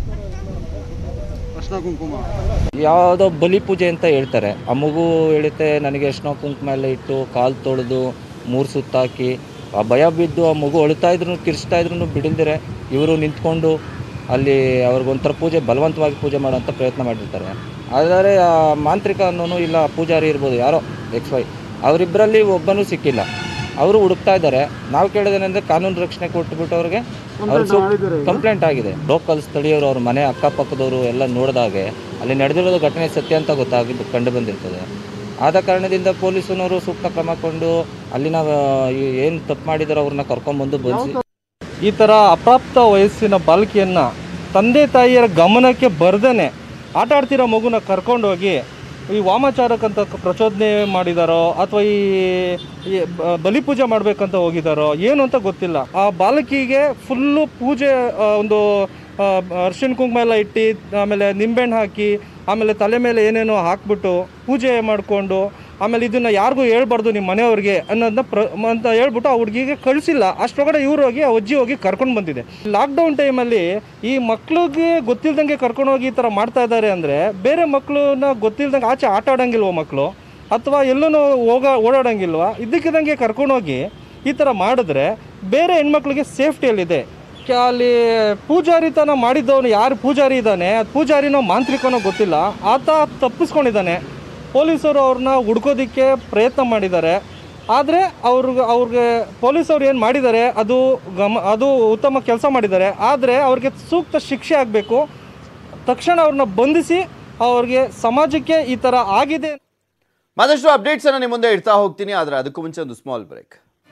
S12: ಅರ್ಶಿನ ಕುಂಕುಮ
S13: ಯಾವುದೋ ಬಲಿ ಪೂಜೆ ಅಂತ ಹೇಳ್ತಾರೆ ಆ ಮಗು ಹೇಳುತ್ತೆ ನನಗೆ ಎಷ್ಟೋ ಕುಂಕುಮ ಎಲ್ಲ ಇಟ್ಟು ಕಾಲು ತೊಳೆದು ಮೂರು ಸುತ್ತಾಕಿ ಆ ಭಯ ಬಿದ್ದು ಆ ಮಗು ಅಳ್ತಾ ಇದ್ರು ಕಿರ್ಚ್ತಾ ಇದ್ರು ಬಿಡಿಲ್ದಿರೆ ಇವರು ನಿಂತ್ಕೊಂಡು ಅಲ್ಲಿ ಅವ್ರಿಗೊಂಥರ ಪೂಜೆ ಬಲವಂತವಾಗಿ ಪೂಜೆ ಮಾಡೋಂಥ ಪ್ರಯತ್ನ ಮಾಡಿರ್ತಾರೆ ಆದರೆ ಆ ಮಾಂತ್ರಿಕ ಅನ್ನೋನು ಇಲ್ಲ ಪೂಜಾರಿ ಇರ್ಬೋದು ಯಾರೋ ಎಕ್ಸ್ ವೈ ಅವರಿಬ್ಬರಲ್ಲಿ ಒಬ್ಬನೂ ಸಿಕ್ಕಿಲ್ಲ ಅವರು ಹುಡುಕ್ತಾ ಇದ್ದಾರೆ ನಾವು ಕೇಳೋದೇನೆಂದರೆ ಕಾನೂನು ರಕ್ಷಣೆ ಕೊಟ್ಬಿಟ್ಟು ಅವ್ರಿಗೆ ಅವ್ರ ಸು ಕಂಪ್ಲೇಂಟ್ ಆಗಿದೆ ಲೋಕಲ್ ಸ್ಥಳೀಯರು ಅವ್ರ ಮನೆ ಅಕ್ಕಪಕ್ಕದವರು ಎಲ್ಲ ನೋಡಿದಾಗೆ ಅಲ್ಲಿ ನಡೆದಿರೋದು ಘಟನೆ ಸತ್ಯ ಅಂತ ಗೊತ್ತಾಗಿ ಕಂಡು ಬಂದಿರ್ತದೆ ಆದ ಕಾರಣದಿಂದ ಪೊಲೀಸನವರು ಸೂಕ್ತ ಕ್ರಮ ಕೊಂಡು ಅಲ್ಲಿನ ಏನು ತಪ್ಪು ಮಾಡಿದಾರೋ ಅವ್ರನ್ನ ಕರ್ಕೊಂಡ್ಬಂದು ಬಂದಿಸಿ
S14: ಈ ಥರ ಅಪ್ರಾಪ್ತ ವಯಸ್ಸಿನ ಬಾಲಕಿಯನ್ನು ತಂದೆ ತಾಯಿಯರ ಗಮನಕ್ಕೆ ಬರ್ದೇ ಆಟ ಆಡ್ತಿರೋ ಮಗುನ ಕರ್ಕೊಂಡೋಗಿ ಈ ವಾಮಾಚಾರಕ್ಕಂತ ಕ- ಪ್ರಚೋದನೆ ಮಾಡಿದಾರೋ ಅಥವಾ ಈ ಈ ಬ- ಬಲಿಪೂಜೆ ಮಾಡಬೇಕಂತ ಹೋಗಿದಾರೋ ಏನು ಅಂತ ಗೊತ್ತಿಲ್ಲ ಆ ಬಾಲಕಿಗೆ ಫುಲ್ಲು ಪೂಜೆ ಆ, ಒಂದು ಆ, ಅರ್ಶಿಣ ಕುಂಕುಮ ಎಲ್ಲ ಇಟ್ಟು ಆಮೇಲೆ ನಿಂಬೆಹಣ್ಣು ಹಾಕಿ ಆಮೇಲೆ ತಲೆ ಮೇಲೆ ಏನೇನೋ ಹಾಕ್ಬಿಟ್ಟು ಪೂಜೆ ಮಾಡಿಕೊಂಡು ಆಮೇಲೆ ಇದನ್ನು ಯಾರಿಗೂ ಹೇಳ್ಬಾರ್ದು ನಿಮ್ಮ ಮನೆಯವ್ರಿಗೆ ಅನ್ನೋದನ್ನ ಪ್ರ ಅಂತ ಹೇಳ್ಬಿಟ್ಟು ಆ ಹುಡುಗಿಗೆ ಕಳಿಸಿಲ್ಲ ಅಷ್ಟರೊಳಗಡೆ ಇವ್ರು ಹೋಗಿ ಆ ಅಜ್ಜಿ ಹೋಗಿ ಕರ್ಕೊಂಡು ಬಂದಿದೆ ಲಾಕ್ಡೌನ್ ಟೈಮಲ್ಲಿ ಈ ಮಕ್ಳಿಗೆ ಗೊತ್ತಿಲ್ದಂಗೆ ಕರ್ಕೊಂಡು ಹೋಗಿ ಈ ಥರ ಮಾಡ್ತಾ ಇದ್ದಾರೆ ಅಂದರೆ ಬೇರೆ ಮಕ್ಕಳನ್ನ ಗೊತ್ತಿಲ್ದಂಗೆ ಆಚೆ ಆಟ ಆಡೋಂಗಿಲ್ವ ಮಕ್ಕಳು ಅಥವಾ ಎಲ್ಲೂ ಹೋಗ ಓಡಾಡೋಂಗಿಲ್ವಾ ಇದ್ದಕ್ಕಿದ್ದಂಗೆ ಕರ್ಕೊಂಡೋಗಿ ಈ ಥರ ಮಾಡಿದ್ರೆ ಬೇರೆ ಹೆಣ್ಮಕ್ಳಿಗೆ ಸೇಫ್ಟಿಯಲ್ಲಿದೆ ಕ- ಅಲ್ಲಿ ಪೂಜಾರಿತನ ಮಾಡಿದ್ದವನು ಯಾರು ಪೂಜಾರಿ ಇದ್ದಾನೆ ಅದು ಪೂಜಾರಿನೋ ಮಾಂತ್ರಿಕನೋ ಗೊತ್ತಿಲ್ಲ ಆತ ತಪ್ಪಿಸ್ಕೊಂಡಿದ್ದಾನೆ ಪೊಲೀಸರು ಅವ್ರನ್ನ ಹುಡ್ಕೋದಿಕ್ಕೆ ಪ್ರಯತ್ನ ಮಾಡಿದ್ದಾರೆ ಆದರೆ ಅವ್ರಿಗೆ ಅವ್ರಿಗೆ ಪೊಲೀಸವ್ರು ಏನು ಮಾಡಿದ್ದಾರೆ ಅದು ಗಮ ಅದು ಉತ್ತಮ ಕೆಲಸ ಮಾಡಿದ್ದಾರೆ ಆದರೆ ಅವ್ರಿಗೆ ಸೂಕ್ತ ಶಿಕ್ಷೆ ಆಗಬೇಕು ತಕ್ಷಣ ಅವ್ರನ್ನ ಬಂಧಿಸಿ ಅವ್ರಿಗೆ ಸಮಾಜಕ್ಕೆ ಈ ಥರ ಆಗಿದೆ
S1: ಮತ್ತಷ್ಟು ಅಪ್ಡೇಟ್ಸ್ ಅನ್ನ ನಿಮ್ಮ ಮುಂದೆ ಇಡ್ತಾ ಹೋಗ್ತೀನಿ ಆದ್ರೆ ಅದಕ್ಕೂ ಮುಂಚೆ ಒಂದು small break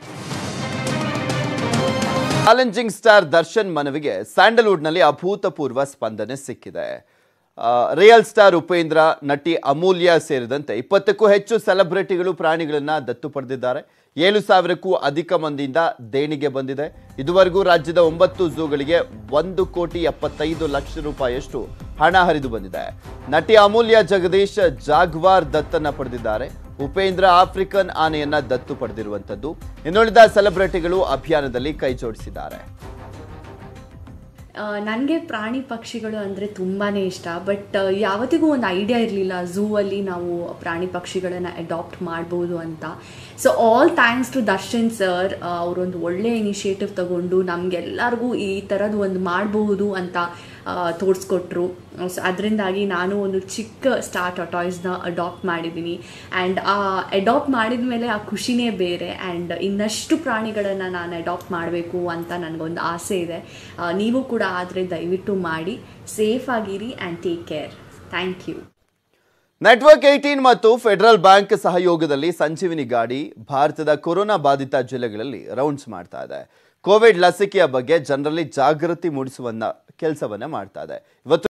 S1: challenging star Darshan ಮನವಿಗೆ ಸ್ಯಾಂಡಲ್ವುಡ್ನಲ್ಲಿ ಅಭೂತಪೂರ್ವ ಸ್ಪಂದನೆ ಸಿಕ್ಕಿದೆ ಆ, ರಿಯಲ್ ಸ್ಟಾರ್ ಉಪೇಂದ್ರ ನಟಿ ಅಮೂಲ್ಯ ಸೇರಿದಂತೆ ಇಪ್ಪತ್ತಕ್ಕೂ ಹೆಚ್ಚು ಸೆಲೆಬ್ರಿಟಿಗಳು ಪ್ರಾಣಿಗಳನ್ನ ದತ್ತು ಪಡೆದಿದ್ದಾರೆ ಏಳು ಸಾವಿರಕ್ಕೂ ಅಧಿಕ ಮಂದಿಯಿಂದ ದೇಣಿಗೆ ಬಂದಿದೆ ಇದುವರೆಗೂ ರಾಜ್ಯದ ಒಂಬತ್ತು ಝೂಗಳಿಗೆ ಒಂದು ಕೋಟಿ ಎಪ್ಪತ್ತೈದು ಲಕ್ಷ ರೂಪಾಯಿಯಷ್ಟು ಹಣ ಹರಿದು ಬಂದಿದೆ ನಟಿ ಅಮೂಲ್ಯ ಜಗದೀಶ್ ಜಾಗ್ವಾರ್ ದತ್ತನ್ನ ಪಡೆದಿದ್ದಾರೆ ಉಪೇಂದ್ರ ಆಫ್ರಿಕನ್ ಆನೆಯನ್ನ ದತ್ತು ಪಡೆದಿರುವಂತದ್ದು ಇನ್ನುಳಿದ ಸೆಲೆಬ್ರಿಟಿಗಳು ಅಭಿಯಾನದಲ್ಲಿ ಕೈ ಜೋಡಿಸಿದ್ದಾರೆ
S15: ನನಗೆ ಪ್ರಾಣಿ ಪಕ್ಷಿಗಳು ಅಂದರೆ ತುಂಬಾ ಇಷ್ಟ ಬಟ್ ಯಾವತ್ತಿಗೂ ಒಂದು ಐಡಿಯಾ ಇರಲಿಲ್ಲ ಝೂ ಅಲ್ಲಿ ನಾವು ಪ್ರಾಣಿ ಪಕ್ಷಿಗಳನ್ನು ಅಡಾಪ್ಟ್ ಮಾಡ್ಬೋದು ಅಂತ so all thanks to Darshan sir ಅವರೊಂದು ಒಳ್ಳೆ ಇನಿಷಿಯೇಟಿವ್ ತಗೊಂಡು ನಮಗೆಲ್ಲರಿಗೂ ಈ ಥರದ್ದು ಒಂದು ಮಾಡಬಹುದು ಅಂತ ತೋರಿಸ್ಕೊಟ್ರು ಸೊ ಅದರಿಂದಾಗಿ ನಾನು ಒಂದು ಚಿಕ್ಕ ಸ್ಟಾರ್ ಟಾಯ್ಸ್ನ ಅಡಾಪ್ಟ್ ಮಾಡಿದ್ದೀನಿ ಆ್ಯಂಡ್ ಆ ಅಡಾಪ್ಟ್ ಮಾಡಿದ ಮೇಲೆ ಆ ಖುಷಿನೇ ಬೇರೆ ಆ್ಯಂಡ್ ಇನ್ನಷ್ಟು ಪ್ರಾಣಿಗಳನ್ನು ನಾನು ಅಡಾಪ್ಟ್ ಮಾಡಬೇಕು ಅಂತ ನನಗೊಂದು ಆಸೆ ಇದೆ ಆ, ನೀವು ಕೂಡ ಆದರೆ ದಯವಿಟ್ಟು ಮಾಡಿ ಸೇಫ್ ಆಗಿರಿ and take care thank you
S1: Network eighteen ಮತ್ತು ಫೆಡರಲ್ ಬ್ಯಾಂಕ್ ಸಹಯೋಗದಲ್ಲಿ ಸಂಜೀವಿನಿ ಗಾಡಿ ಭಾರತದ ಕೊರೋನಾ ಬಾಧಿತ ಜಿಲ್ಲೆಗಳಲ್ಲಿ ರೌಂಡ್ಸ್ ಮಾಡ್ತಾ ಇದೆ ಕೋವಿಡ್ ಲಸಿಕೆಯ ಬಗ್ಗೆ ಜನರಲ್ಲಿ ಜಾಗೃತಿ ಮೂಡಿಸುವ ಕೆಲಸವನ್ನ ಮಾಡ್ತಾ ಇದೆ ಇವತ್ತು